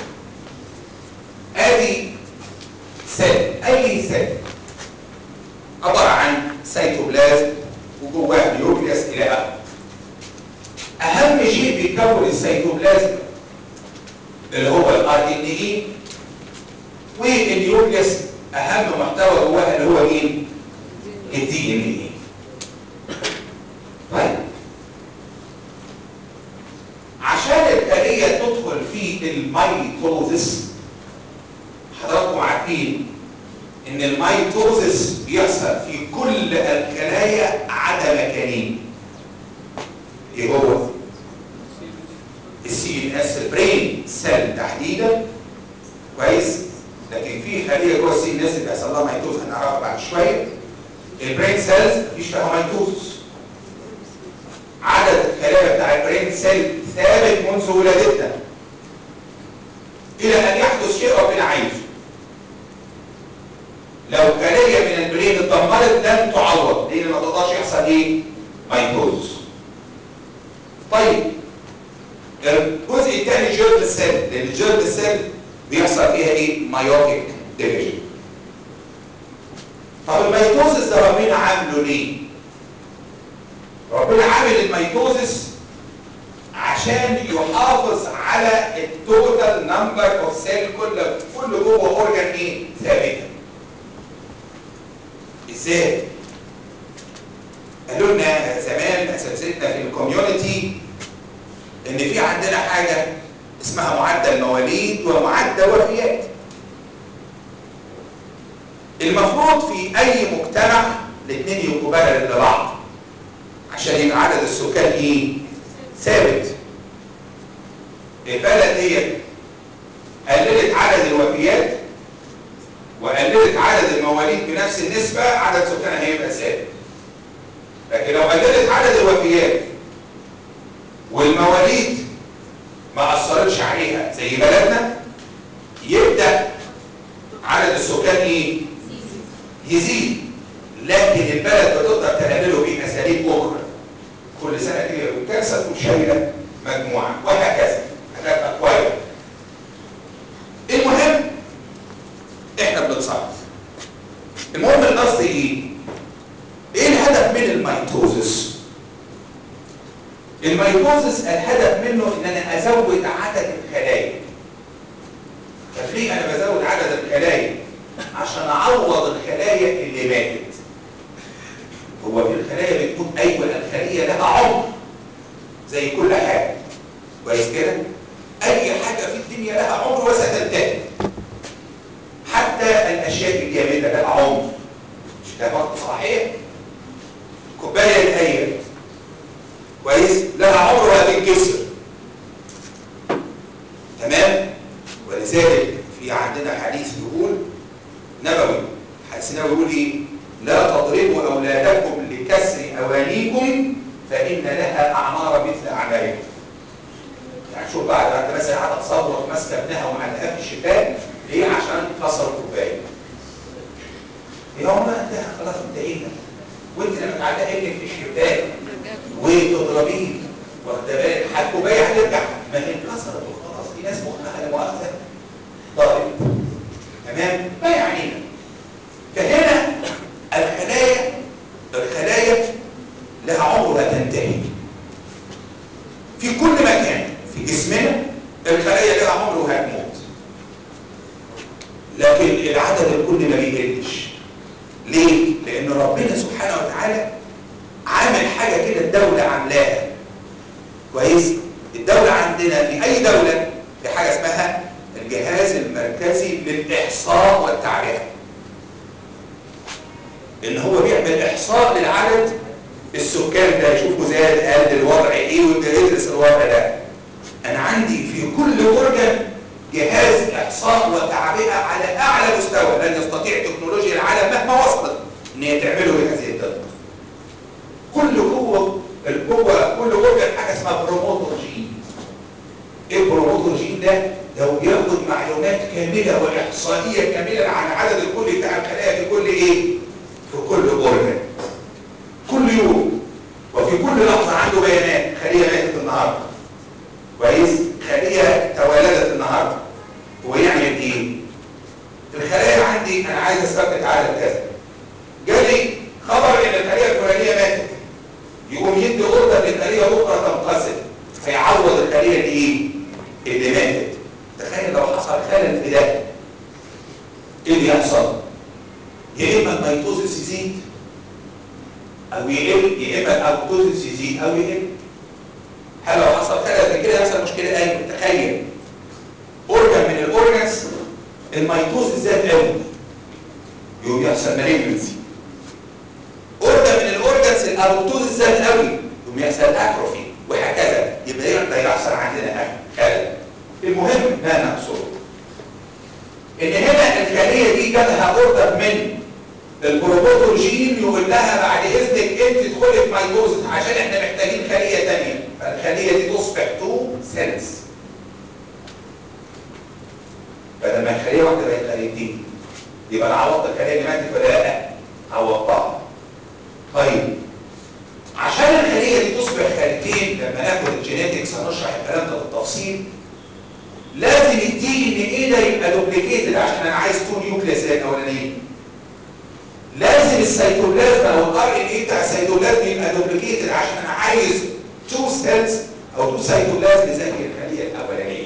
B: ادي سيل اي سيل عباره عن سيتوبلازم وجواه نيوكليوس الى اخره اهم شيء بيكون السيتوبلازم اللي هو الار ان اي والنيوكليوس اهم محتوى جواها اللي هو مين؟ الدي ان اي طيب عشان الخليه تدخل في الميتوزس حضراتكم عارفين ان الميتوزس بيحصل في كل الخلايا عدا مكانين ايه هو سيل تحديدا كويس لكن في خليه جوه السي الناس اللي بيحصل لها ميتوز هنعرفها بعد شويه البرين سيلز مفيش فيها ميتوز عدد الخلايا بتاع البرين سيل ثابت منذ ولادتنا الى ان يحدث شيء ربنا عايزه لو خليه من البرين اتدمرت لن تعوض لان ما تقدرش يحصل ايه ميتوز طيب الجزء الثاني جيرم السيل لان الجيرم السيل بيحصل فيها ايه مايوتيك ديفيجن طب الميتوزس ده ربنا عامله ليه ربنا عامل الميتوزس عشان يحافظ على التوتال نمبر اوف سيل كل كل جوه اورجان ايه ثابته ازاي قالوا لنا زمان اساتذتنا في الكوميونتي ان في عندنا حاجه اسمها معدل مواليد ومعدل وفيات المفروض في اي مجتمع الاثنين يبقوا بلد لبعض عشان يبقى عدد السكان ايه ثابت البلد دي قللت عدد الوفيات وقللت عدد المواليد بنفس النسبة عدد سكانها هيبقى ثابت لكن لو قللت عدد الوفيات والمواليد ما أثرتش عليها زي بلدنا يبدأ عدد السكان ايه يزيد لكن البلد بتقدر تقلله بأساليب أخرى كل سنة كده كارثة تكون شايلة مجموعة وهكذا حاجات أكوية المهم احنا بنتصرف المهم القصد ايه؟ ايه الهدف من الميتوزس؟ الميتوزس الهدف منه ان انا ازود عدد الخلايا طب ليه انا بزود عدد الخلايا؟ عشان اعوض الخلايا اللي ماتت هو في الخلايا بتموت ايوه الخليه لها عمر زي كل حاجه كويس كده اي حاجه في الدنيا لها عمر وستنتهي حتى الاشياء الجامده لها عمر مش ده برضه صحيح كوبايه الايه كويس لها عمر وهتنكسر تمام ولذلك في عندنا حديث يقول نبوي حديث نبوي يقول ايه لا تضربوا أولادكم لكسر أوانيكم فإن لها أعمار مثل أعماركم يعني شوف بعد ما انت مثلا قاعده تصور ماسكه ابنها ومعلقاه في الشباك ليه عشان تكسر الكوبايه يا هم انتهى خلاص انتهينا وانت لما تعلق ابنك في الشباك وتضربيه واخد بالك الكوبايه هترجع ما هي اتكسرت وخلاص في ناس مخها لا مؤاخذه ضارب تمام ما يعنينا فهنا الخلايا الخلايا لها عمر لا تنتهي في كل مكان في جسمنا الخلايا لها عمر وهتموت لكن العدد الكل ما بيقلش ليه؟ لأن ربنا سبحانه وتعالى عامل حاجة كده الدولة عاملاها كويس؟ الدولة عندنا في أي دولة في حاجة اسمها الجهاز المركزي للإحصاء والتعبئة ان هو بيعمل احصاء للعدد السكان ده يشوفوا زاد قل الوضع ايه ويبدا يدرس الوضع ده انا عندي في كل اورجن جهاز احصاء وتعبئه على اعلى مستوى لن يستطيع تكنولوجيا العالم مهما وصلت ان هي تعمله بهذه الدقه كل قوه القوه كل اورجن حاجه اسمها بروموتور جين ايه البروموتور جين ده ده بياخد معلومات كامله واحصائيه كامله عن عدد الكل بتاع الخلايا في كل ايه في كل اورجن كل يوم وفي كل لحظه عنده بيانات خليه ماتت النهارده كويس خليه توالدت النهارده هو يعمل ايه الخلايا عندي انا عايز اثبت عدد كذا جالي خبر ان الخليه الفلانيه ماتت يقوم يدي اوردر للخليه اخرى تنقسم فيعوض الخليه دي ايه اللي ماتت تخيل لو حصل خلل في ده ايه اللي يحصل يا اما الميتوزس يزيد او يقل يا اما الاوتوزس يزيد او يقل هل لو حصل خلل زي كده يحصل مشكله ايوه تخيل اورجان من الاورجانز الميتوزس زاد قوي يقوم يحصل مالجنسي اورجان من الاورجانز الاوتوزس زاد قوي يقوم يحصل اتروفي وهكذا يبقى ده يحصل عندنا خلل المهم ما نقصده ان هنا الخليه دي جالها اوردر من البروبوتوجين يقول لها بعد اذنك انت ادخلي في ميتوزس عشان احنا محتاجين خليه ثانيه فالخليه دي تصبح تو سيلز بدل ما الخليه واحده بقت خليتين يبقى انا عوضت الخليه اللي ماتت ولا لا؟ عوضتها طيب عشان الخليه دي تصبح خليتين لما ناخد الجينيتكس هنشرح الكلام ده بالتفصيل لازم الدي ان ايه ده يبقى دوبليكيتد عشان انا عايز تو نيوكليس الاولانيه لازم السيتوبلازم او الار ان ايه بتاع السيتوبلازم يبقى دوبليكيتد عشان انا عايز تو سيلز او تو سيتوبلازم زي الخليه الاولانيه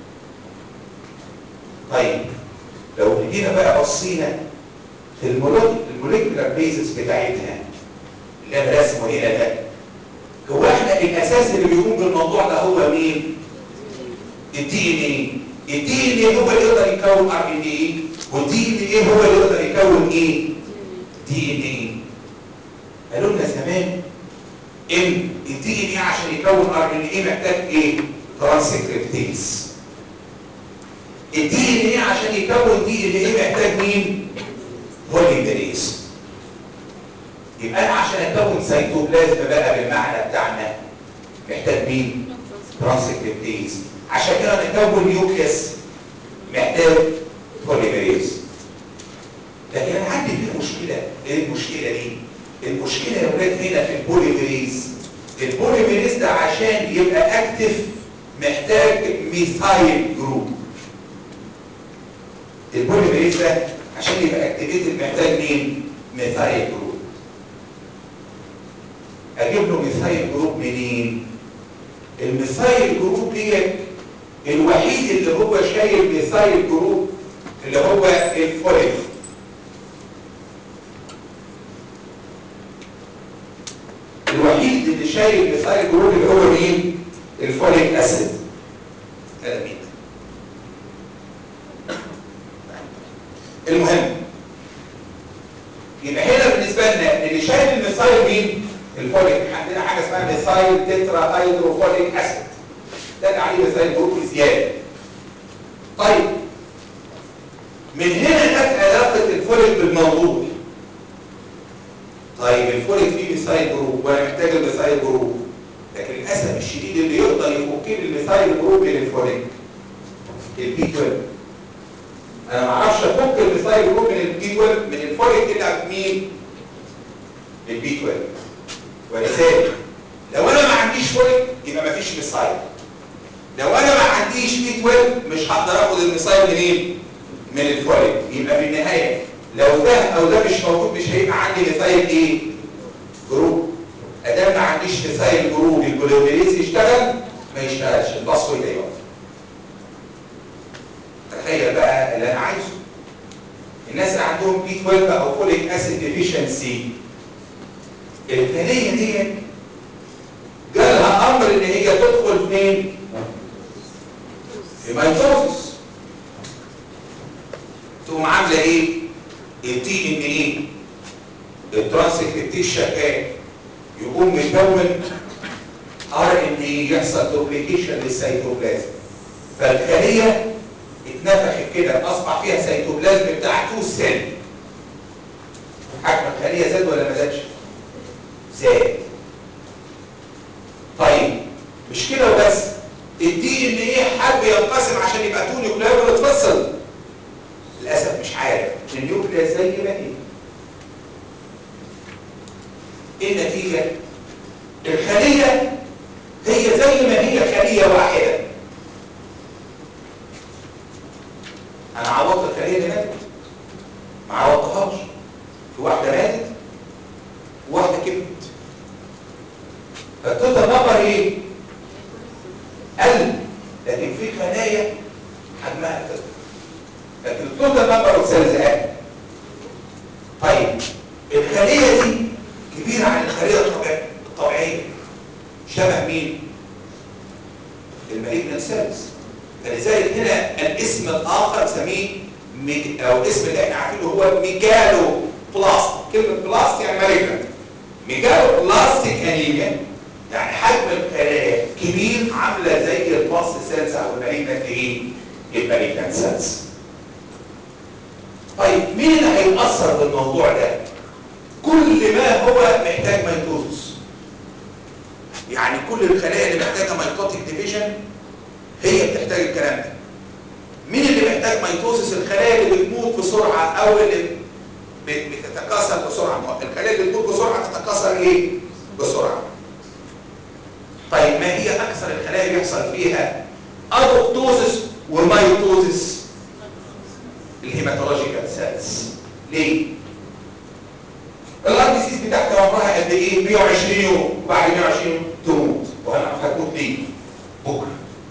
B: طيب لو جينا بقى بصينا في الموليكولار بيزس بتاعتها اللي انا رسمه هنا ده هو احنا الاساس اللي بيقوم بالموضوع ده هو مين؟ الدي ان ايه الدي ان ايه هو اللي يقدر يكون ار ان ايه والدي ان ايه هو اللي يقدر يكون ايه؟ دي ان ايه قالوا لنا زمان ان الدي ان ايه عشان يكون ار ان ايه محتاج ايه؟ ترانسكريبتيز الدي ان ايه عشان يكون دي ان ايه محتاج مين؟ بوليميريز يبقى انا عشان اكون سيتوبلازم بقى بالمعنى بتاعنا محتاج مين؟ ترانسكريبتيز عشان كده نكون نيوكليس محتاج بوليميريز لكن انا عندي فيه مشكله ايه المشكله دي؟ المشكله يا ولاد هنا في البوليميريز البوليميريز ده عشان يبقى اكتف محتاج ميثايل جروب البوليميريز ده عشان يبقى اكتيفيتد محتاج مين؟ ميثايل جروب اجيب له ميثايل جروب منين؟ الميثايل جروب ديت الوحيد اللي هو شايل ميثايل جروب اللي هو الفوليك الوحيد اللي شايل ميثايل جروب اللي هو مين؟ الفوليك اسيد هذا مين؟ المهم يبقى هنا بالنسبه لنا اللي شايل الميثايل مين؟ الفوليك عندنا حاجه اسمها ميثايل تترا هيدروفوليك اسيد ده اللي عليه ميثايل جروب زياده طيب من هنا جت علاقه الفوليك بالموضوع طيب الفوليك فيه ميثايل جروب وانا محتاج الميثايل جروب لكن للاسف الشديد اللي يقدر يفك لي الميثايل جروب من الفوليك البي 12 انا ما اعرفش افك الميثايل جروب من البي 12 من الفوليك الا بمين؟ البي 12 ولذلك لو انا ما عنديش فوليك يبقى ما فيش ميثايل لو انا ما عنديش بي 12 مش هقدر اخد الميثايل منين؟ من الفوليك يبقى في النهايه لو ده او ده مش موجود مش هيبقى عندي ميثايل ايه؟ جروب ادام ما عنديش ميثايل جروب البوليميريز يشتغل ما يشتغلش الباسورد ده يقف تخيل بقى اللي انا عايزه الناس اللي عندهم بي 12 او فوليك اسيد ديفيشنسي الخليه دي جالها امر ان هي تدخل فين؟ في ميتوزس تقوم عامله ايه؟ الدي ان ايه؟ الترانسكريبتيز شغال يقوم مكون ار ان ايه يحصل دوبليكيشن للسيتوبلازم فالخليه اتنفخت كده اصبح فيها سيتوبلازم بتاع تو سيل حجم الخليه زاد ولا ما زادش؟ زاد طيب مش كده وبس الدي ان ايه حب ينقسم عشان يبقى تو نيوكلير ويتفصل للاسف مش عارف النيوكليس زي ما هي ايه النتيجه الخليه هي زي ما هي خليه واحده انا عوضت الخليه اللي ماتت ما عوضتهاش في واحده ماتت وواحده كبرت فالتوتال نمبر ايه قل لكن في خلايا حجمها كده لكن التوتال نمبر اوف سيلز قل طيب الخليه دي كبيره عن الخليه الطبيعيه شبه مين المالجنان سيلز فلذلك هنا الاسم الاخر سميه ميج... او الاسم اللي احنا عارفينه هو ميجالو بلاست كلمه بلاست يعني مالجنان ميجالو بلاستيك انيميا يعني حجم الخلايا كبير عامله زي الباص سيلز او المالجنان ايه مايتولوجيكال سيلز طيب مين اللي هيتاثر بالموضوع ده كل ما هو محتاج ميتوزس يعني كل الخلايا اللي محتاجه ميتوتيك ديفيجن هي بتحتاج الكلام ده مين اللي محتاج ميتوزس الخلايا اللي بتموت بسرعه او اللي بتتكاثر بسرعه الخلايا اللي بتموت بسرعه تتكاثر ايه بسرعه طيب ما هي اكثر الخلايا بيحصل فيها ابوبتوزس وميتوزس الهيماتولوجيكال سيلز ليه الار بي سيز بتاعتي عمرها قد ايه 120 يوم وبعد 120 يوم تموت وهنعرف هتموت ليه بكره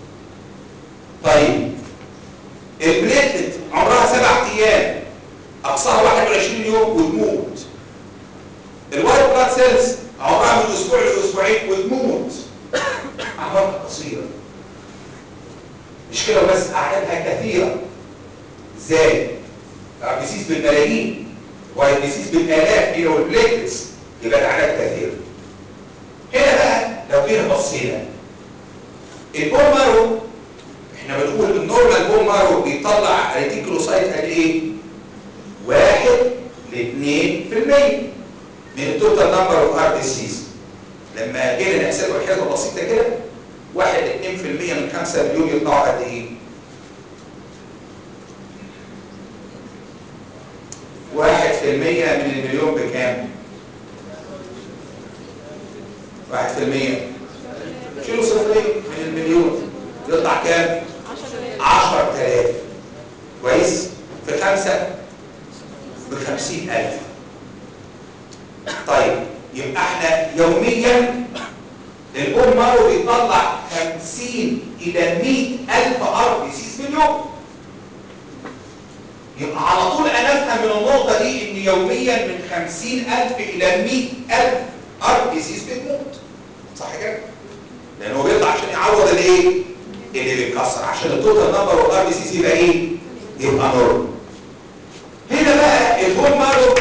B: طيب البليتلت عمرها سبع ايام اقصاها 21 يوم وتموت الوايت بلاد سيلز عمرها من اسبوع لاسبوعين وتموت اعمارها قصيره مش كده وبس اعدادها كثيره ازاي الار بي سيز بالملايين وايت بي سيز بالالاف هي والبليتلتس يبقى الاعداد كثيره هنا بقى لو جينا بصينا البون مارو احنا بنقول النورمال بون مارو بيطلع ريتيكولوسايت قد ايه؟ واحد ل 2% من التوتال نمبر اوف ار بي سيز لما جينا نحسبها بحسبه بسيطه كده واحد ل 2% من 5 مليون يطلعوا قد ايه؟ واحد في المية من المليون بكام؟ واحد في المية شيلوا صفرين من المليون يطلع كام؟ عشر تلاف كويس؟ في خمسة بخمسين ألف طيب يبقى احنا يوميا الأم مارو بيطلع خمسين إلى مئة ألف أر بي سيس في اليوم يبقى على طول انا افهم من النقطه دي ان يوميا من 50000 الى 100000 ار بي سيز بتموت صح كده؟ لان هو بيطلع عشان يعوض الايه؟ اللي بيتكسر عشان التوتال نمبر اوف ار بي سيز يبقى ايه؟ يبقى نورمال هنا بقى البون مارو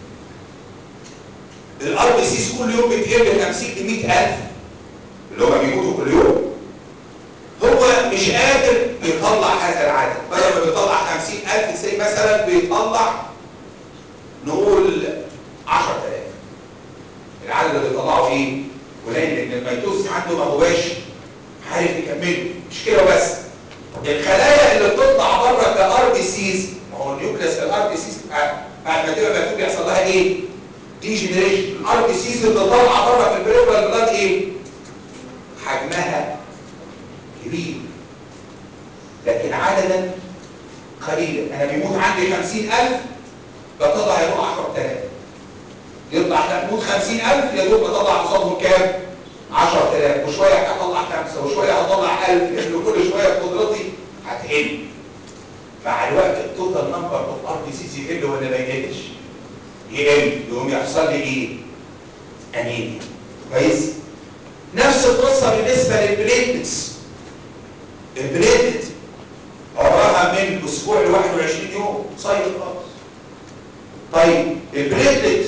B: الار بي سيز كل يوم بتقل 50 ل 100000 اللي هم بيموتوا كل يوم هو مش قادر يطلع هذا العدد بدل ما بيطلع 50000 زي مثلا بيطلع نقول 10000 العدد اللي بيطلعه ايه؟ قليل لان الميتوز عنده ما هواش عارف يكمله مش كده بس الخلايا اللي بتطلع بره كار بي سيز ما هو النيوكليس الار بي سيز بعد ما تبقى مكتوب يحصل لها ايه؟ دي جنريشن الار بي سيز اللي طالعه بره في البريفرال بلاد ايه؟ حجمها كبير لكن عددا قليلا انا بيموت عندي 50000 بطلع يروح 10000 يطلع احنا بنموت 50000 يا دوب بطلع قصادهم كام 10000 وشويه هطلع خمسه وشويه هطلع 1000 لان كل شويه قدرتي هتقل مع الوقت التوتال نمبر اوف ار بي سيز يقل ولا ما يقلش يقل يقوم يحصل لي ايه انيميا كويس نفس القصه بالنسبه للبليتلتس البليتلت عمرها من اسبوع ل 21 يوم صيد خالص طيب البليتلت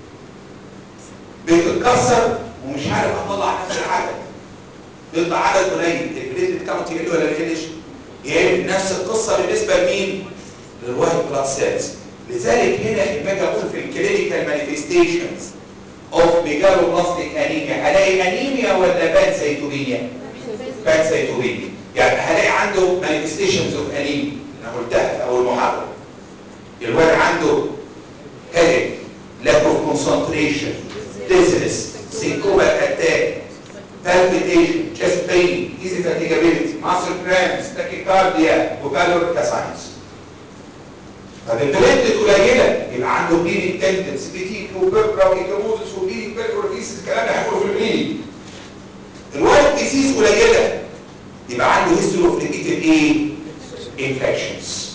B: بتتكسر ومش عارف اطلع نفس العدد بيطلع عدد قليل البليتلت كاونت يقل ولا ما يقلش؟ يقل نفس القصه بالنسبه لمين؟ للوايت بلاد سيلز لذلك هنا لما اجي اقول في الكلينيكال مانيفستيشنز اوف ميجالوبلاستيك انيميا هلاقي انيميا ولا بانسيتوبينيا؟ بانسيتوبينيا يعني هلاقي عنده مانيفستيشنز اوف انيميا انا قلتها في اول محاضره الولد عنده headache lack of concentration dizziness syncope attack palpitation chest pain easy fatigability muscle cramps tachycardia وبالور كاساينس طب البلاد قليله يبقى عنده بليدنج تندنس بيتيك وبربرا وإيكابوزس وبليدنج بيركورفيسس الكلام ده هنقوله في البليدنج الوايت ديسيز قليله يبقى عنده هيستوري اوف ريبيتد ايه؟ انفكشنز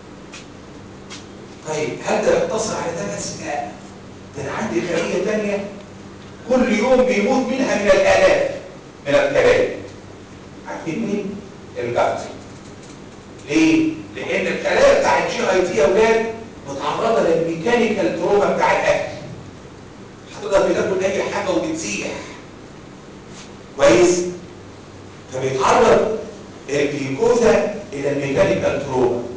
B: طيب هل ده يقتصر على ده بس؟ لا ده انا عندي خليه ثانيه كل يوم بيموت منها من الالاف من الكبائر عارفين مين؟ الجات ليه؟ لان الخلايا بتاع الجي اي تي يا اولاد متعرضه للميكانيكال تروما بتاع الاكل حضرتك بتاكل اي حاجه وبتسيح كويس؟ فبيتعرض الجلوكوزا الى الميكانيكال تروما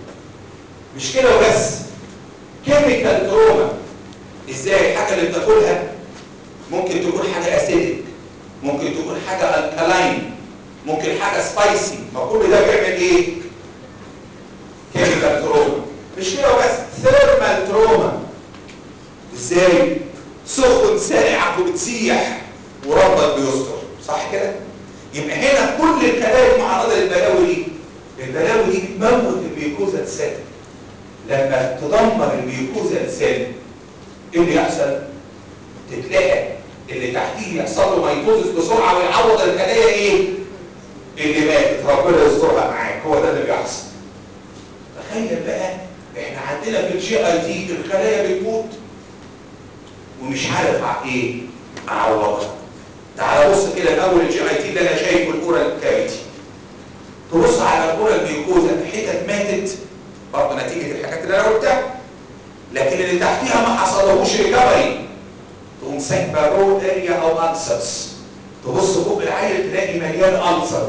B: ازاي الحاجه اللي بتاكلها ممكن تكون حاجه اسيدك ممكن تكون حاجه الكالاين ممكن حاجه سبايسي ما كل ده بيعمل ايه كيميكال تروما مش كده بس ثيرمال تروما ازاي سخن ساقع وبتسيح وربك بيستر صح كده يبقى هنا كل الكلام معرضه للبلاوي دي البلاوي دي بتموت الميوكوزا السيل لما تدمر الميوكوزا السيل ايه اللي يحصل تتلاقى اللي تحتيه يحصل له ميتوزس بسرعه ويعوض الخلايا ايه اللي ماتت ربنا يسترها معاك هو ده اللي بيحصل تخيل بقى احنا عندنا في الجي اي تي الخلايا بتموت ومش عارف ايه اعوضها تعال بص كده الاول الجي اي تي اللي انا شايفه الاورال كافيتي تبص على الاورال ميوكوزا حتت ماتت برضه نتيجه الحاجات اللي انا قلتها لكن اللي تحتيها ما حصلهوش ريكفري تقوم سايبه رو اريا او انسرز تبص فوق العيل تلاقي مليان السر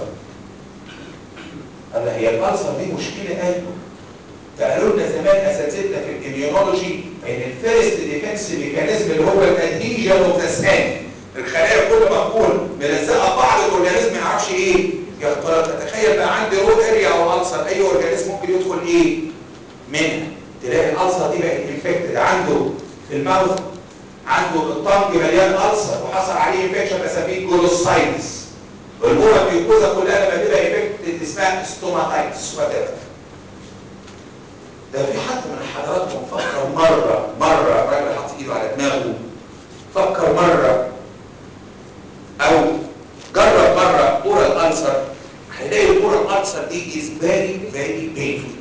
B: الله هي الالسر دي مشكله قلبه فقالوا لنا زمان اساتذتنا في الاميونولوجي ان الفيرست ديفنس ميكانيزم اللي هو الادهيجن اوف ذا سكان الخلايا كل ما تكون ملزقه بعض الاورجانيزم ما يعرفش ايه يخترق تتخيل بقى عندي رو اريا او السر اي اورجانيزم ممكن يدخل ايه منها تلاقي الالسر دي بقت انفكتد عنده في الماوث عنده الطنج مليان ألسر وحصل عليه انفكشن بسميه جلوسايتس الأورا ميوكوزا كلها لما تبقى انفكتد اسمها ستوماتايتس وات ده في حد من حضراتكم فكر مرة مرة الراجل حاطط ايده على دماغه فكر مرة أو جرب مرة أورال ألسر هيلاقي الأورال ألسر دي is very very painful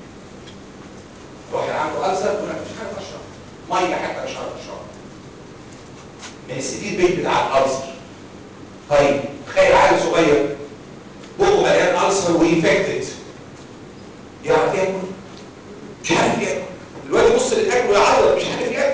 B: واحد عنده ألسر ولا مفيش حاجة تشرب مية حتى مش عارف تشرب من السديد بيت بتاع الألسر طيب تخيل عيل صغير بقه مليان ألسر وانفكتد يعرف ياكل مش عارف ياكل الواد يبص للاكل ويعيط مش عارف ياكل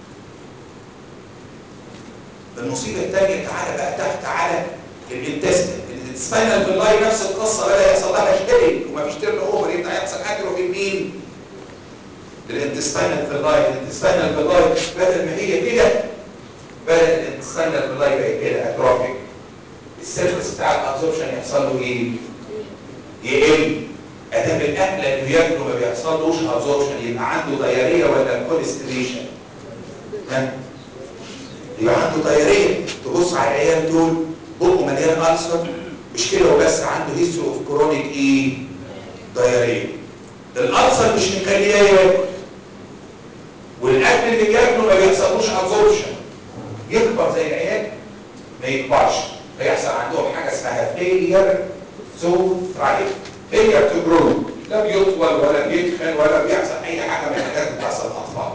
B: المصيبه الثانيه تعالى بقى تحت على الانتستين السباينال باللاي نفس القصه بدا يحصل لها شيلنج ومفيش تيرن اوفر يبدا يحصل اتروفي مين الانتستينال باللاي الانتستينال باللاي بدل ما هي كده بدا الانتستينال باللاي بقى كده اتروفيك السيرفس بتاع الابزوربشن يحصل له ايه يقل ادام الاكل اللي بياكله ما بيحصلوش ابزوربشن يبقى عنده دايريه ولا كونستيبيشن ها يبقى عنده دايريه تبص على العيال دول بقه مليان ألسر مش كده وبس عنده هيستري اوف كرونيك ايه دايريه الألسر مش مخليه ياكل والاكل اللي بياكله ما بيحصلوش ابزوربشن يكبر زي العيال ما يكبرش فيحصل عندهم حاجه اسمها فيلير تو ثرايف فيلير تو جرو لا بيطول ولا بيتخن ولا بيحصل اي حاجه من الحاجات اللي بتحصل للاطفال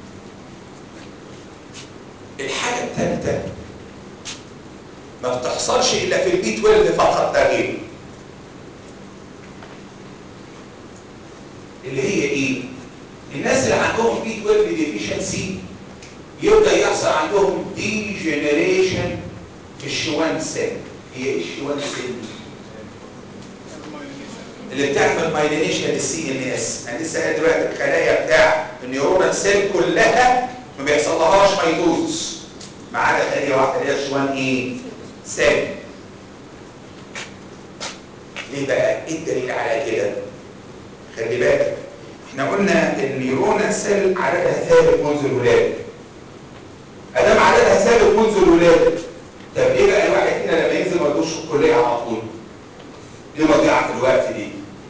B: الحاجه الثالثه ما بتحصلش الا في البي 12 فقط تغيير اللي هي ايه الناس اللي عندهم بي 12 ديفيشنسي يبدا يحصل عندهم ديجنريشن في الشوان سيل هي ايه الشوان سيل اللي بتعمل مايلينيشن للسي ان اس انا لسه قايل دلوقتي الخلايا بتاع النيورونال سيل كلها ما بيحصلهاش ميتوز ما عدا خليه واحده اللي هي الشوان ايه سيل ليه بقى ايه الدليل على كده خلي بالك احنا قلنا النيورونال سيل عددها ثابت منذ الولاده ادام عددها ثابت منذ الولاده طب ايه بقى الواحد فينا لما ينزل ما يدوش الكليه على طول ليه مضيعه في الوقت دي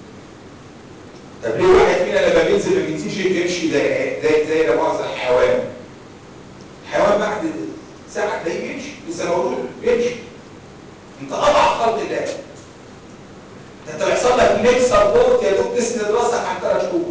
B: طب ليه واحد فينا لما بينزل ما بينزلش يمشي زي زي زي لا مؤاخذه الحيوان الحيوان بعد ساعه تلاقيه بيمشي لسه مولود بيمشي انت اضعف خلق الله ده انت بيحصل لك نيك سبورت يا دوب تسند راسك عن ثلاث شهور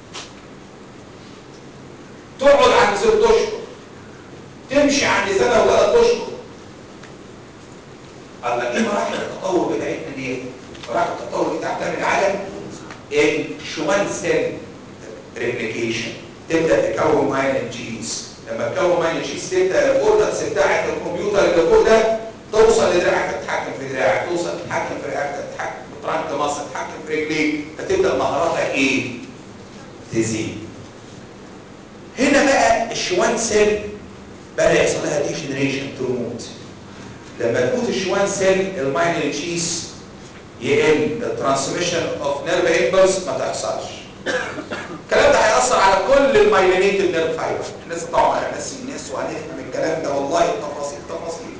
B: تقعد عند ست اشهر تمشي عند سنه وثلاث اشهر الله ايه مراحل التطور بتاعتنا دي مراحل التطور دي تعتمد على الشوان سيل ريبليكيشن تبدا تكون مايلين جينز لما تكون مايلين جينز تبدا الاوردنس بتاعت الكمبيوتر اللي فوق ده توصل لدراعك تتحكم في دراعك توصل تتحكم في رقبتك تتحكم في ترانك مصر تتحكم في رجليك فتبدا مهاراتك ايه؟ تزيد هنا بقى الشوان الشوان سيل بدا يحصل لها ديجنريشن تموت لما تموت الشوان سيل الماينري تشيز يقل الترانسميشن اوف نيرف امبلس ما تحصلش الكلام ده هيأثر على كل المايلينيتد نيرف فايبر الناس طبعا احنا ناس الناس وهنفهم الكلام ده والله التفاصيل تفاصيل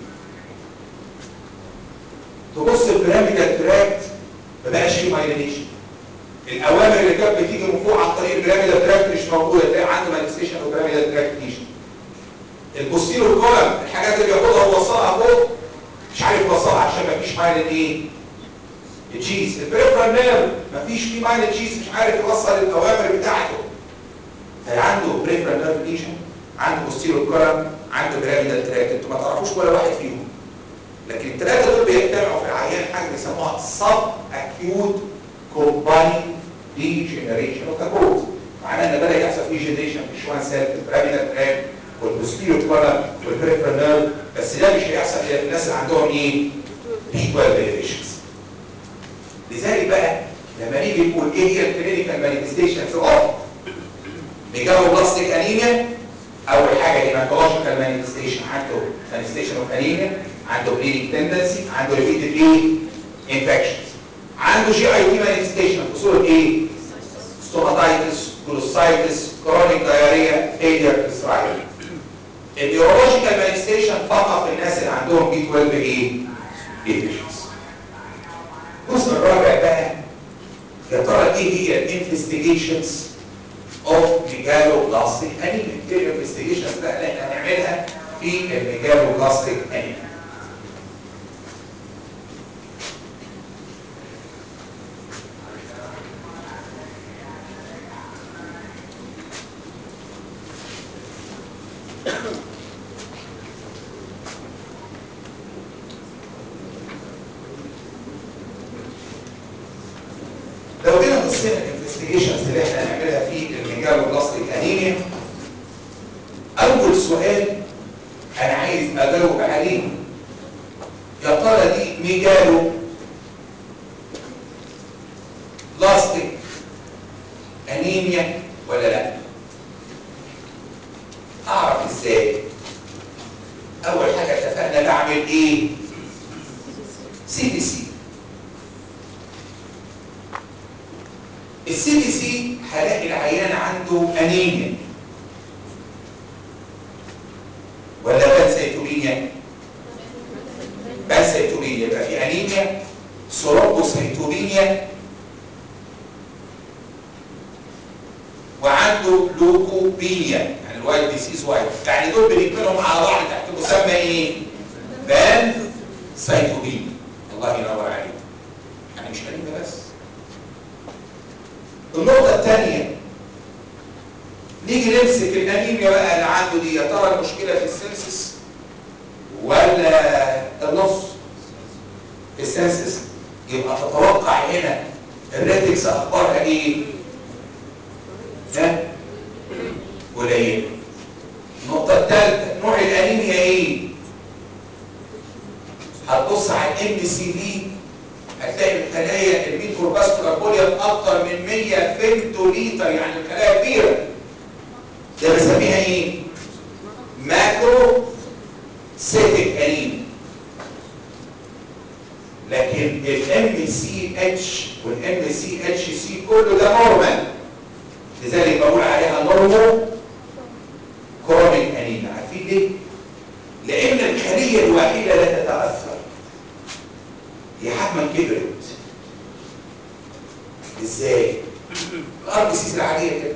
B: تبص البيراميدال تراكت ما بقاش فيه مايلينيشن الاوامر اللي كانت بتيجي من فوق عن طريق البيراميدال تراكت مش موجوده تلاقي عنده مانيفستيشن او بيراميدال تراكت ليشن البوستيرور كولم الحاجات اللي بياخدها ويوصلها فوق مش عارف يوصلها عشان ما فيش مايلين ايه تشيز البريفرال نيرف ما فيش فيه مايلين تشيز مش عارف يوصل الاوامر بتاعته عنده بريفرال نيرف ليشن عنده بوستيرور كولم عنده بيراميدال تراكت انتوا ما تعرفوش ولا واحد فيهم لكن الثلاثه دول بيجتمعوا في العيان حاجه بيسموها سب اكيوت كومباين ديجنريشن اوف ذا كورد معناه ان بدا يحصل فيه جنريشن في الشوان سيل في البيراميدال تراكت والبوستيريور كولم والبريفرال نيرف بس ده مش هيحصل الا في الناس اللي عندهم ايه؟ بي 12 ديفيشنز لذلك بقى لما نيجي نقول ايه هي الكلينيكال مانيفستيشنز اوف ميجالوبلاستيك انيميا اول حاجه هيماتولوجيكال مانيفستيشن عنده مانيفستيشن اوف انيميا عنده بليدنج تندنسي عنده ريبيتد ايه؟ انفكشنز عنده جي اي تي مانيفستيشن في صوره ايه؟ ستوماتايتس جلوسايتس كرونيك دايريا فيلير اسرائيل النيورولوجيكال مانيفستيشن فقط في الناس اللي عندهم بي 12 ايه؟ ديفيشنز الجزء الرابع بقى يا ترى ايه هي الانفستيجيشنز اوف ميجالوبلاستيك انيميا ايه الانفستيجيشنز بقى اللي احنا هنعملها في الميجالوبلاستيك انيميا لو جينا بصينا الانفستيجيشنز اللي احنا هنعملها في الميجالوبلاستيك انيميا اول سؤال انا عايز اجاوب عليه يا ترى دي ميجالو بلاستيك انيميا ولا لا اعرف ازاي اول حاجه اتفقنا بعمل ايه سي بي سي السي بي سي هلاقي العيان عنده انيميا ولا بنسيتوبينيا بنسيتوبينيا يبقى في انيميا سيروبوسيتوبينيا وعنده لوكوبينيا يعني الوايت ديسيز وايت يعني دول بنكملهم على بعض تحت مسمى ايه بان سيتوبينيا الله ينور عليك يعني مش انيميا بس النقطة الثانية نيجي نمسك الانيميا بقى اللي عنده دي يا ترى المشكلة في السنسس ولا النص في السنسس يبقى تتوقع هنا الريتكس اخبارها ايه؟ ها؟ قليل النقطة الثالثة نوع الانيميا ايه؟ هتبص على الام سي في هتلاقي الخلايا الميكروباسكولار فوليوم اكتر من 100 فيمتوليتر يعني الخلايا كبيره ده بنسميها ايه ماكرو سيتيك انيميا لكن الام سي اتش والام سي اتش سي كله ده نورمال لذلك بقول عليها نورمال كرونيك انيميا عارفين ليه لان الخليه الوحيده لا تتاثر هي حتما كبرت ازاي الار بي سيز العاديه كده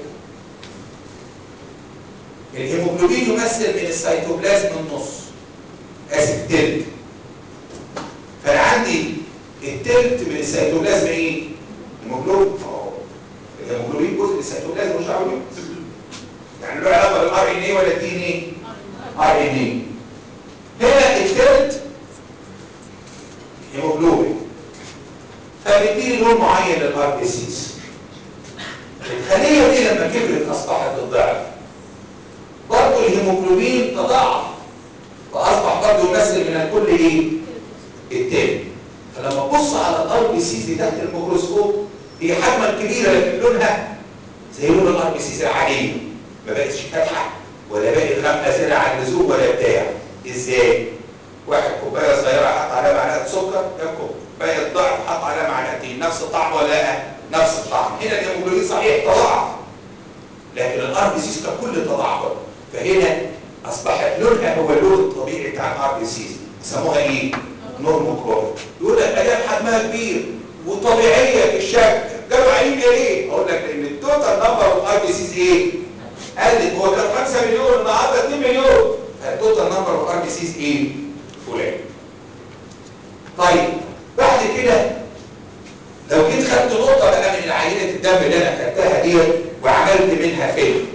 B: الهيموجلوبين يمثل من السيتوبلازم النص اسف تلت فانا عندي التلت من السيتوبلازم ايه هيموجلوبين اه الهيموجلوبين جزء من السيتوبلازم مش عارف يعني له علاقه بالار ان ايه ولا الدي ان ايه ار ان ايه هنا التلت هيموجلوبين فبيديني لون معين للار بي سيز الخليه دي لما كبرت اصبحت الضعف برضه الهيموجلوبين تضاعف واصبح برضه يمثل من الكل ايه التاني فلما تبص على الار بي سيز دي تحت الميكروسكوب هي حجما كبيره لكن لونها زي لون الار بي سيز العاديه ما بقتش فاتحه ولا باقي غامقه زياده عن اللزوم ولا بتاع ازاي واحد كوبايه صغيره حط عليها معلقه سكر جاب كوبايه ضعف حط عليها معلقتين نفس الطعم ولا لا نفس الطعم هنا الهيموجلوبين صحيح تضاعف لكن الار بي سيز ككل تضاعف فهنا اصبحت لونها هو اللون الطبيعي بتاع الار بي سيز يسموها ايه نورموكروم يقول لك ادام حجمها كبير وطبيعيه في الشكل جابوا عين ليه اقول لك لان التوتال نمبر اوف ار بي سيز ايه قلت هو كان 5 مليون النهارده 2 مليون فالتوتال نمبر اوف ار بي سيز ايه فلان طيب بعد كده لو جيت خدت نقطه بقى من عينه الدم اللي انا خدتها ديت وعملت منها فيلم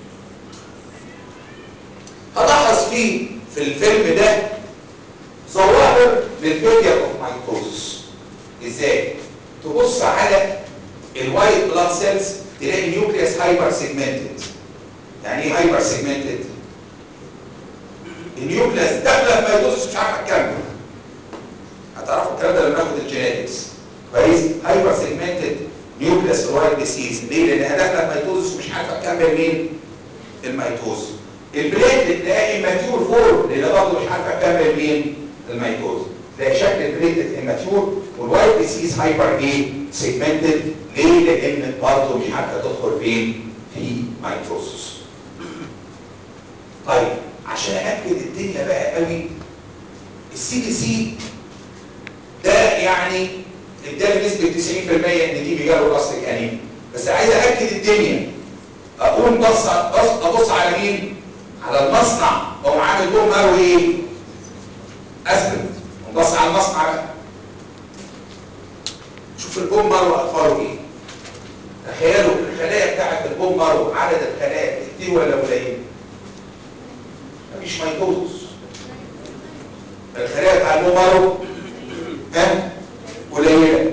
B: هلاحظ فيه في الفيلم ده ظواهر للفيلير اوف مايتوزس ازاي تبص على الوايت بلاد سيلز تلاقي النيوكليوس هايبر سيجمنتد يعني ايه هايبر سيجمنتد النيوكليوس داخله في مايتوزس مش عارفه تكمل هتعرفوا الكلام ده لما ناخد الجينيتكس كويس هايبر سيجمنتد نيوكليوس وايت ديسيز ليه لانها داخله في مايتوزس ومش عارفه تكمل مين الميتوز البليت تلاقي اماتيور فورم لان برضه مش عارفه تكمل مين الميتوز تلاقي شكل البليت اماتيور والوايت ديسيز هايبر ايه سيجمنتد ليه لان برضه مش عارفه تدخل فين في ميتوزس طيب عشان اكد الدنيا بقى قوي السي دي سي ده يعني اداني نسبه 90% ان دي بيجاله بلاستيك انيميا بس عايز اكد الدنيا اقوم بص بص ابص على مين على المصنع هو عامل بوم مروي ايه اسبل بص على المصنع بقى شوف البوم مروي اخباره ايه تخيلوا الخلايا بتاعت البوم مروي عدد الخلايا كتير ولا قليل مفيش ميتوزس الخلايا بتاع البوم مروي ها قليله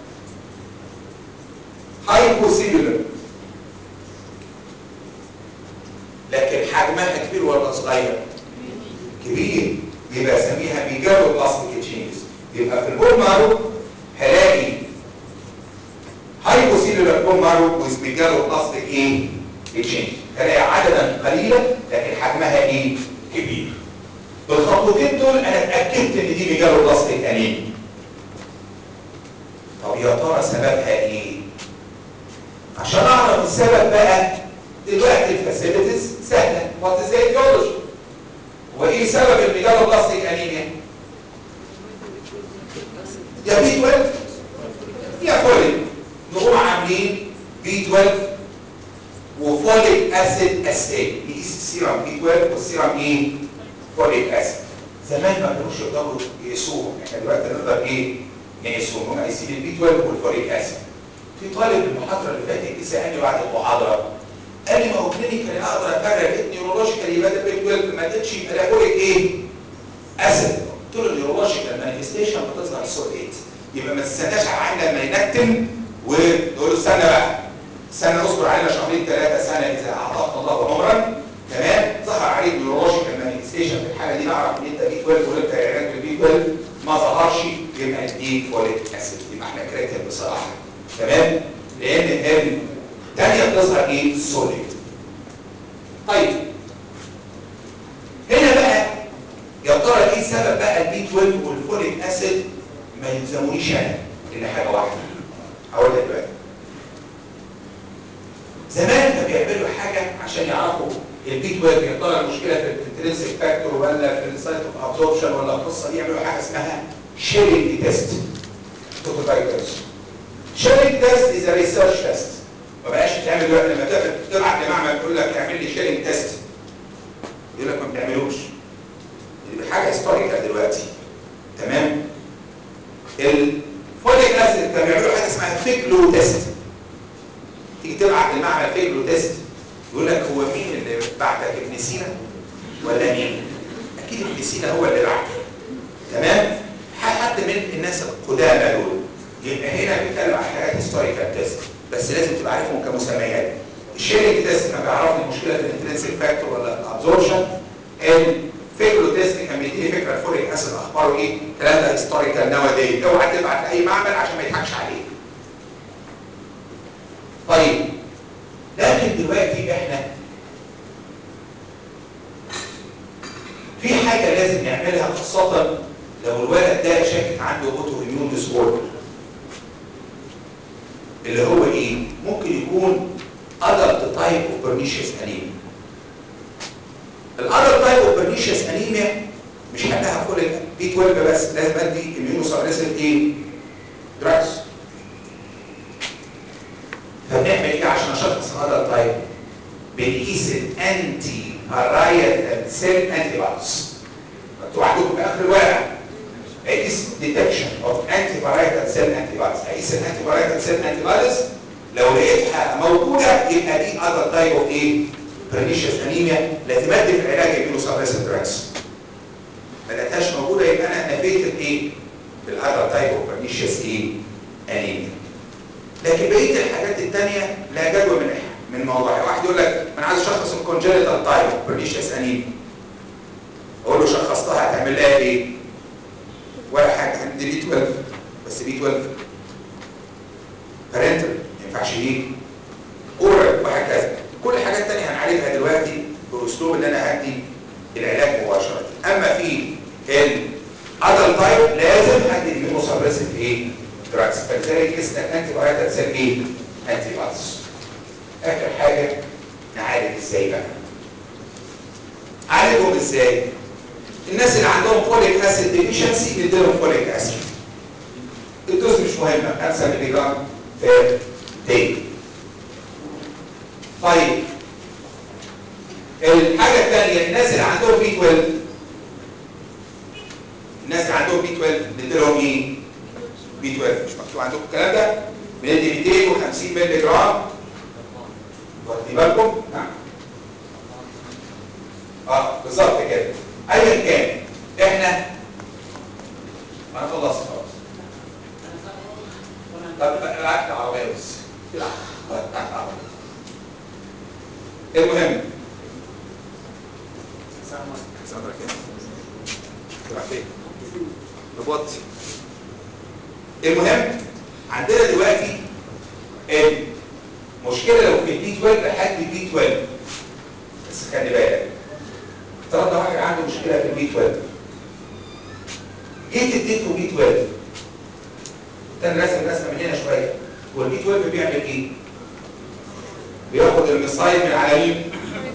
B: هايبوسيلولر لكن حجمها كبير ولا صغير كبير يبقى اسميها ميجالو بلاستيك تشينجز يبقى في البون مارو هلاقي هايبوسيلولار بون مارو ويز ميجالو بلاستيك ايه تشينج هلاقي عددا قليلا لكن حجمها ايه كبير بالخطوتين دول انا اتاكدت ان دي ميجالو بلاستيك انيميا طب يا ترى سببها ايه عشان اعرف السبب بقى دلوقتي الفاسيلتيز سهله وات از ايديولوجي وايه سبب الميجالو بلاستيك انيميا يا بي 12 يا فوليك نقوم عاملين بي 12 وفوليك اسيد اساي نقيس السيرم بي 12 والسيرم ايه فوليك اسيد زمان ما كانوش يقدروا يقيسوهم احنا دلوقتي نقدر ايه نقيسهم هم قايسين البي 12 والفوليك اسيد في طالب المحاضره اللي فاتت سالني بعد المحاضره قال لي ما هو كلينيكال اقدر افرق نيورولوجيكال يبقى ده بي 12 ما قدرتش يبقى ده فوليك ايه اسيد قلت له النيورولوجيكال مانيفستيشن بتظهر سوليت يبقى ما تستناش على العين لما ينتن وتقول له استنى بقى استنى اصبر علينا شهرين ثلاثه سنه اذا اعطاك الله عمرا تمام ظهر عليك نيورولوجيكال مانيفستيشن في الحاله دي نعرف ان انت بي 12 وانت علاج بالبي 12 ما ظهرش يبقى اديك فوليك اسيد يبقى احنا كريتيف بصراحه تمام لان الثانيه بتظهر ايه سوليد طيب هنا بقى يا ترى ايه سبب بقى البي 12 والفوليك اسيد ما يلزمونيش انا الا حاجه واحده هقول لك دلوقتي زمان كانوا بيعملوا حاجه عشان يعرفوا البي 12 يا ترى المشكله في الانترنسيك فاكتور ولا في السايت اوف ابزوربشن ولا القصه دي يعملوا حاجه اسمها شيرنج تيست شيرنج تيست از ريسيرش تيست ما بقاش تعمل دلوقتي لما تبعت لمعمل تقول لك اعمل لي شيرنج تيست يقول لك ما بتعملوش دي حاجه هيستوريكال دلوقتي تمام الفوليك اسيد كانوا بيعملوا حاجه اسمها فيجلو تيست تيجي تبعت للمعمل فيجلو تيست يقول لك هو مين اللي بعتك ابن سينا ولا مين اكيد ابن سينا هو اللي بعتك تمام حد من الناس القدامى دول يبقى هنا بيتكلم عن حاجات هيستوريكال تيست بس لازم تبقى عارفهم كمسميات الشيرنج تيست كان بيعرفني المشكله في الانترنسيك فاكتور ولا الابزوربشن الفيجلو تيست كان بيديني فكره الفوليك اسيد اخباره ايه الكلام ده هيستوريكال ناو داي اوعى تبعت لاي معمل عشان ما يضحكش عليك طيب لكن دلوقتي احنا في حاجه لازم نعملها خاصه لو الولد ده شاكك عنده اوتو اميون ديس اللي هو ايه ممكن يكون adult type of pernicious anemia الادلت تايب اوف pernicious انيميا مش حلها فول بي 12 بس لازم ادي اميونو سبريسيف ايه دراكس فبنعمل ايه عشان اشخص الادلت تايب بنقيس الانتي بارايتال سيل انتي بوديز مكتوب عندكم في اخر الورقه اقيس ديتكشن اوف انتي بارايتال سيل انتي بوديز اقيس الانتي بارايتال سيل انتي بوديز لو لقيتها موجوده يبقى دي ادلت تايب اوف ايه برينيشيس انيميا لازم ادي في العلاج يجيله سبريسيف دراكس ما لقيتهاش موجوده يبقى انا نفيت الايه الادلت تايب اوف برينيشيس ايه انيميا لكن بقيه الحاجات الثانيه لا جدوى من من موضوعها واحد يقول لك انا عايز اشخص الكونجنتال تايب اوف برينيشيس انيميا اقول له شخصتها هتعمل لها ايه ولا حاجه عندي بي 12 بس بي 12 بارنتال ما ينفعش ايه اورال وهكذا كل الحاجات الثانيه هنعالجها دلوقتي باسلوب ان انا هدي العلاج مباشره اما في الادل تايب لازم ادي الميموسبريسيف ايه دراكس فلذلك اسم الانتي بايوتيك سيل ايه انتي بادز اخر حاجه نعالج ازاي بقى عالجهم ازاي الناس اللي عندهم فوليك اسيد ديفيشنسي نديلهم فوليك اسيد الدوز مش مهمه 5 مللي جرام في دي طيب الحاجه الثانيه الناس اللي عندهم بي 12 الناس اللي عندهم بي 12 نديلهم ايه بي 12 مش مكتوب عندكم الكلام ده بندي 250 مللي جرام واخدين بالكم نعم اه بالظبط كده ايا كان احنا انا خلصت خلاص طب بعت العربيه بس المهم سامعك ايه؟ راح فين؟ ربطي المهم عندنا دلوقتي المشكله لو في البي 12 لحد البي 12 بس خلي بالك افترضنا واحد عنده مشكله في البي 12 جيت اديته بي 12 كان راسم رسمه من هنا شويه هو البي 12 بيعمل ايه؟ بياخد المصايد من على مين؟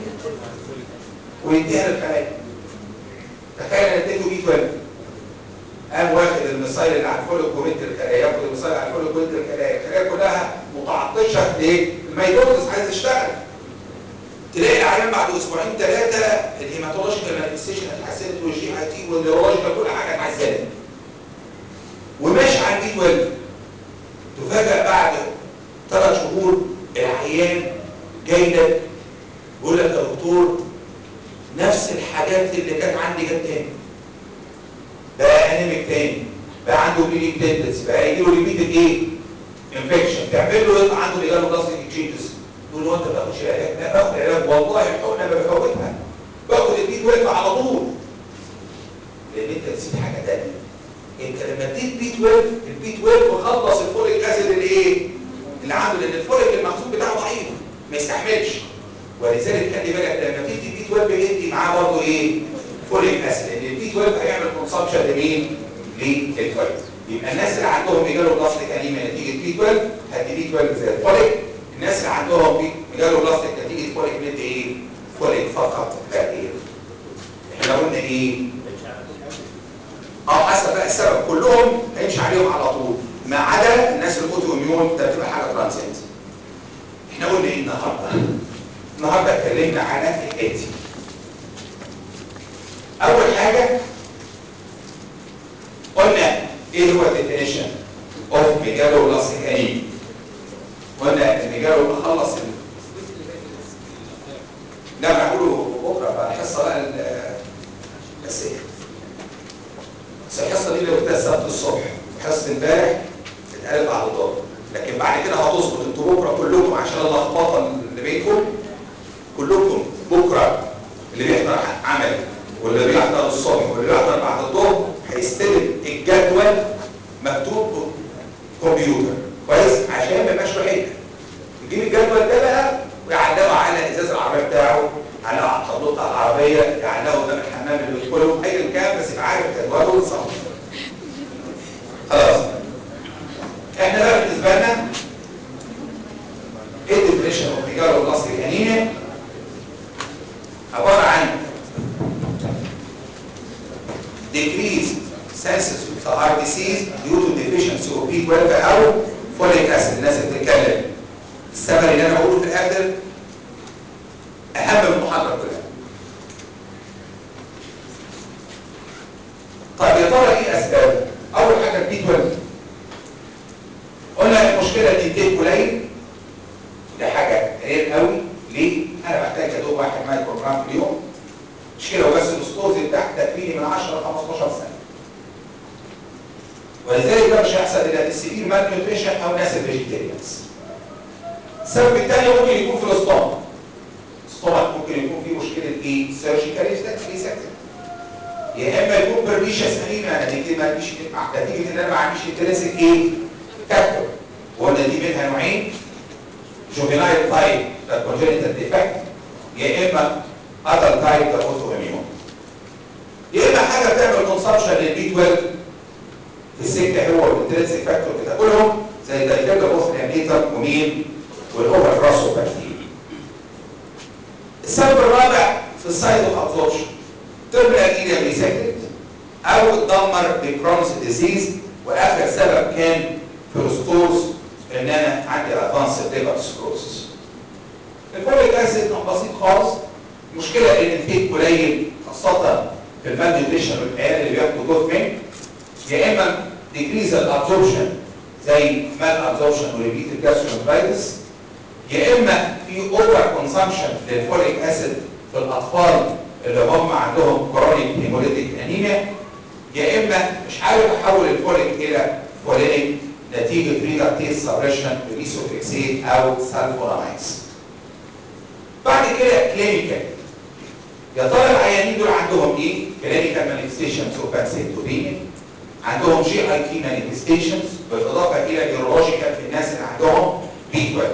B: ويديها للخلايا تخيل انا اديته بي 12 قام واخد المصايل اللي على الفولو كومنت الخلايا ياخد المصايل على الفولو كومنت الخلايا الخلايا كلها متعطشه ليه؟ الميتوزس عايز تشتغل تلاقي العيان بعد اسبوعين ثلاثه الهيماتولوجيكال مانيفستيشن اتحسنت والجي اي تي والنيورولوجيكال كل حاجه اتحسنت وماشي على البي 12 تفاجئ بعد ثلاث شهور العيان جاي لك بيقول لك يا دكتور نفس الحاجات اللي كانت عندي جت تاني بقى انيميك تاني بقى عنده بليدنج تندنس بقى يجي له ريبيتد ايه؟ انفكشن تعمل له يطلع عنده ريجالو بلاستيك تشينجز تقول له انت ما بتاخدش العلاج لا باخد العلاج والله الحقنه ما بفوتها باخد البي 12 على طول لان انت نسيت حاجه ثانيه انت لما اديت بي 12 البي 12 مخلص الفوليك اسيد اللي ايه؟ اللي عنده لان الفوليك المخزون بتاعه ضعيف ما يستحملش ولذلك خلي بالك لما تدي بي 12 بيدي معاه برضه ايه؟ فوليك اسيد لان البي 12 هيعمل كونسبشن لمين؟ للفوليك يبقى الناس اللي عندهم ميجالو بلاستيك انيميا نتيجه بي 12 هدي بي 12 زي الفوليك الناس اللي عندهم بي ميجالو بلاستيك نتيجه فوليك ندي ايه؟ فوليك فقط لا غير احنا قلنا ايه؟ اه حسب بقى السبب كلهم هيمشي عليهم على طول ما عدا الناس الاوتو اميون ده بتبقى حاجه ترانزيت احنا قلنا ايه النهارده؟ النهارده اتكلمنا على الاتي اول حاجه قلنا ايه هو الديفينيشن اوف ميجالو بلاستيك انيميا قلنا الميجالو بخلص ال... لا انا هقوله بكره بقى الحصه بقى بس بس الحصه دي اللي قلتها السبت الصبح حصه امبارح اتقالت بعد الظهر لكن بعد كده هتظبط انتوا بكره كلكم عشان اللخبطه اللي بينكم كلكم بكره اللي بيحضر عمل واللي بيحضر الصبح واللي بيحضر بعد الظهر هيستلم الجدول مكتوب كمبيوتر كويس عشان ما يبقاش له حجه يجيب الجدول ده بقى ويعلقه على ازاز العربيه بتاعه يعلقه على الطابلوه بتاع العربيه يعلقه قدام الحمام قبل ما يدخلوا ايا كان بس يبقى عارف جدوله ويتصرف خلاص احنا بقى بالنسبه لنا ايه الديفينيشن اوف ميجالو بلاستيك انيميا عباره عن decreased sensitivity to heart disease due to deficiency of B12 او folic acid الناس اللي بتتكلم السبب اللي انا بقوله في الاخر اهم من المحاضره كلها طيب يا ترى ايه اسبابه اول حاجه البي 12 قلنا المشكله ان الانتاج قليل ده حاجه قليل قوي ليه انا بحتاج ادوق واحد مايكرو جرام في اليوم مش كده وبس الاستوز بتاعك تكفيني من 10 ل 15 سنه ولذلك ده مش هيحصل الا في السبيل مال نيوتريشن او ناس الفيجيتيريانز السبب الثاني ممكن يكون في الاستومك الاستومك ممكن يكون فيه مشكله ايه سيرجيكال ريسكشن يا اما يكون برنيشس انيميا نتيجه ما عنديش نتيجه ان انا ما عنديش انترنسك ايه فاكتور وقلنا دي منها نوعين جوفينايل تايب ده كونجنتال ديفكت يا اما ادل تايب ده اوتو اميون يا اما حاجه بتعمل كونسبشن للبي 12 في السكه هو الانترنسك فاكتور بتاكلهم زي الدايكابا بوثنياميتر ومين والاوفر راسو بكتيريا السبب الرابع في السايد اوف ابزوربشن ترمينال ايديا ريسكتد او اتدمر بكرونز ديزيز واخر سبب كان في الستورز ان انا عندي ادفانس ليفر سكروسس الفوليك اسيد بسيط خالص المشكله ان الانتيك قليل خاصه في المال نيوتريشن والعيال اللي بياخدوا جوث مين يا اما ديكريز الابزوربشن زي مال ابزوربشن وريبيتد جاسترونترايتس يا اما في اوفر كونسامشن للفوليك اسيد في الاطفال اللي هم عندهم كرونيك هيموليتيك انيميا يا اما مش عارف احول الفوليك الى فولينيك نتيجه ريدكتيز سبريشن بميثوتريكسيت او سالفونامايدز بعد كده كلينيكال يا ترى العيانين دول عندهم ايه؟ كلينيكال مانيفستيشنز اوف بانسيكتوبينيا عندهم جي اي تي مانيفستيشنز بالاضافه الى نيورولوجيكال في الناس اللي عندهم بي 12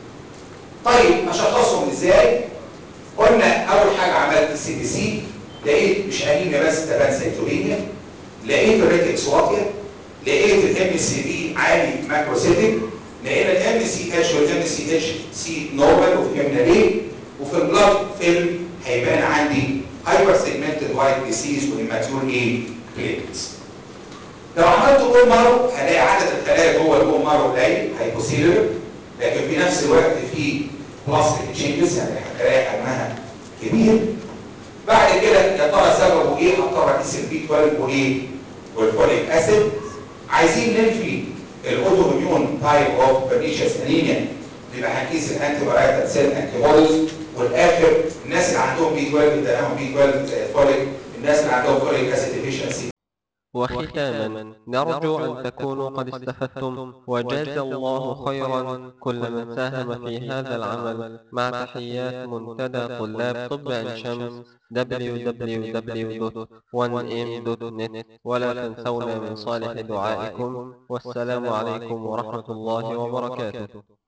B: طيب اشخصهم ازاي؟ قلنا اول حاجه عملت السي تي سي لقيت مش انيميا بس ده بانسيكتوبينيا لقيت الريتكس واطيه لقيت الام سي بي عالي ماكروسيتك لقينا الام سي اتش والام سي اتش سي نورمال وفهمنا ليه وفي البلاد فيلم هيبان عندي هايبر سيجمنتد وايت ديسيز وهيماتور ايه بليتس لو عملت بول مارو هلاقي عدد الخلايا جوه البول مارو قليل هيبوسيلر لكن في نفس الوقت في بلاستيك تشينجز يعني خلايا حجمها كبير بعد كده يا ترى سببه ايه؟ هضطر اقيس البي 12 وايه؟ والفوليك اسيد عايزين ننفي الاوتو اميون تايب اوف برنيشس انيميا يبقى هنقيس الانتي بارايتال سيل انتي بوديز والاخر الناس اللي عندهم بي 12 بتلاقيهم بي 12 زي الفوليك الناس اللي عندهم فوليك اسيد ديفيشنسي
A: وختاما نرجو أن تكونوا قد استفدتم وجاز الله خيرا كل من ساهم في هذا العمل مع تحيات منتدى طلاب طب عين شمس www.1m.net ولا تنسونا من صالح دعائكم والسلام عليكم ورحمة الله وبركاته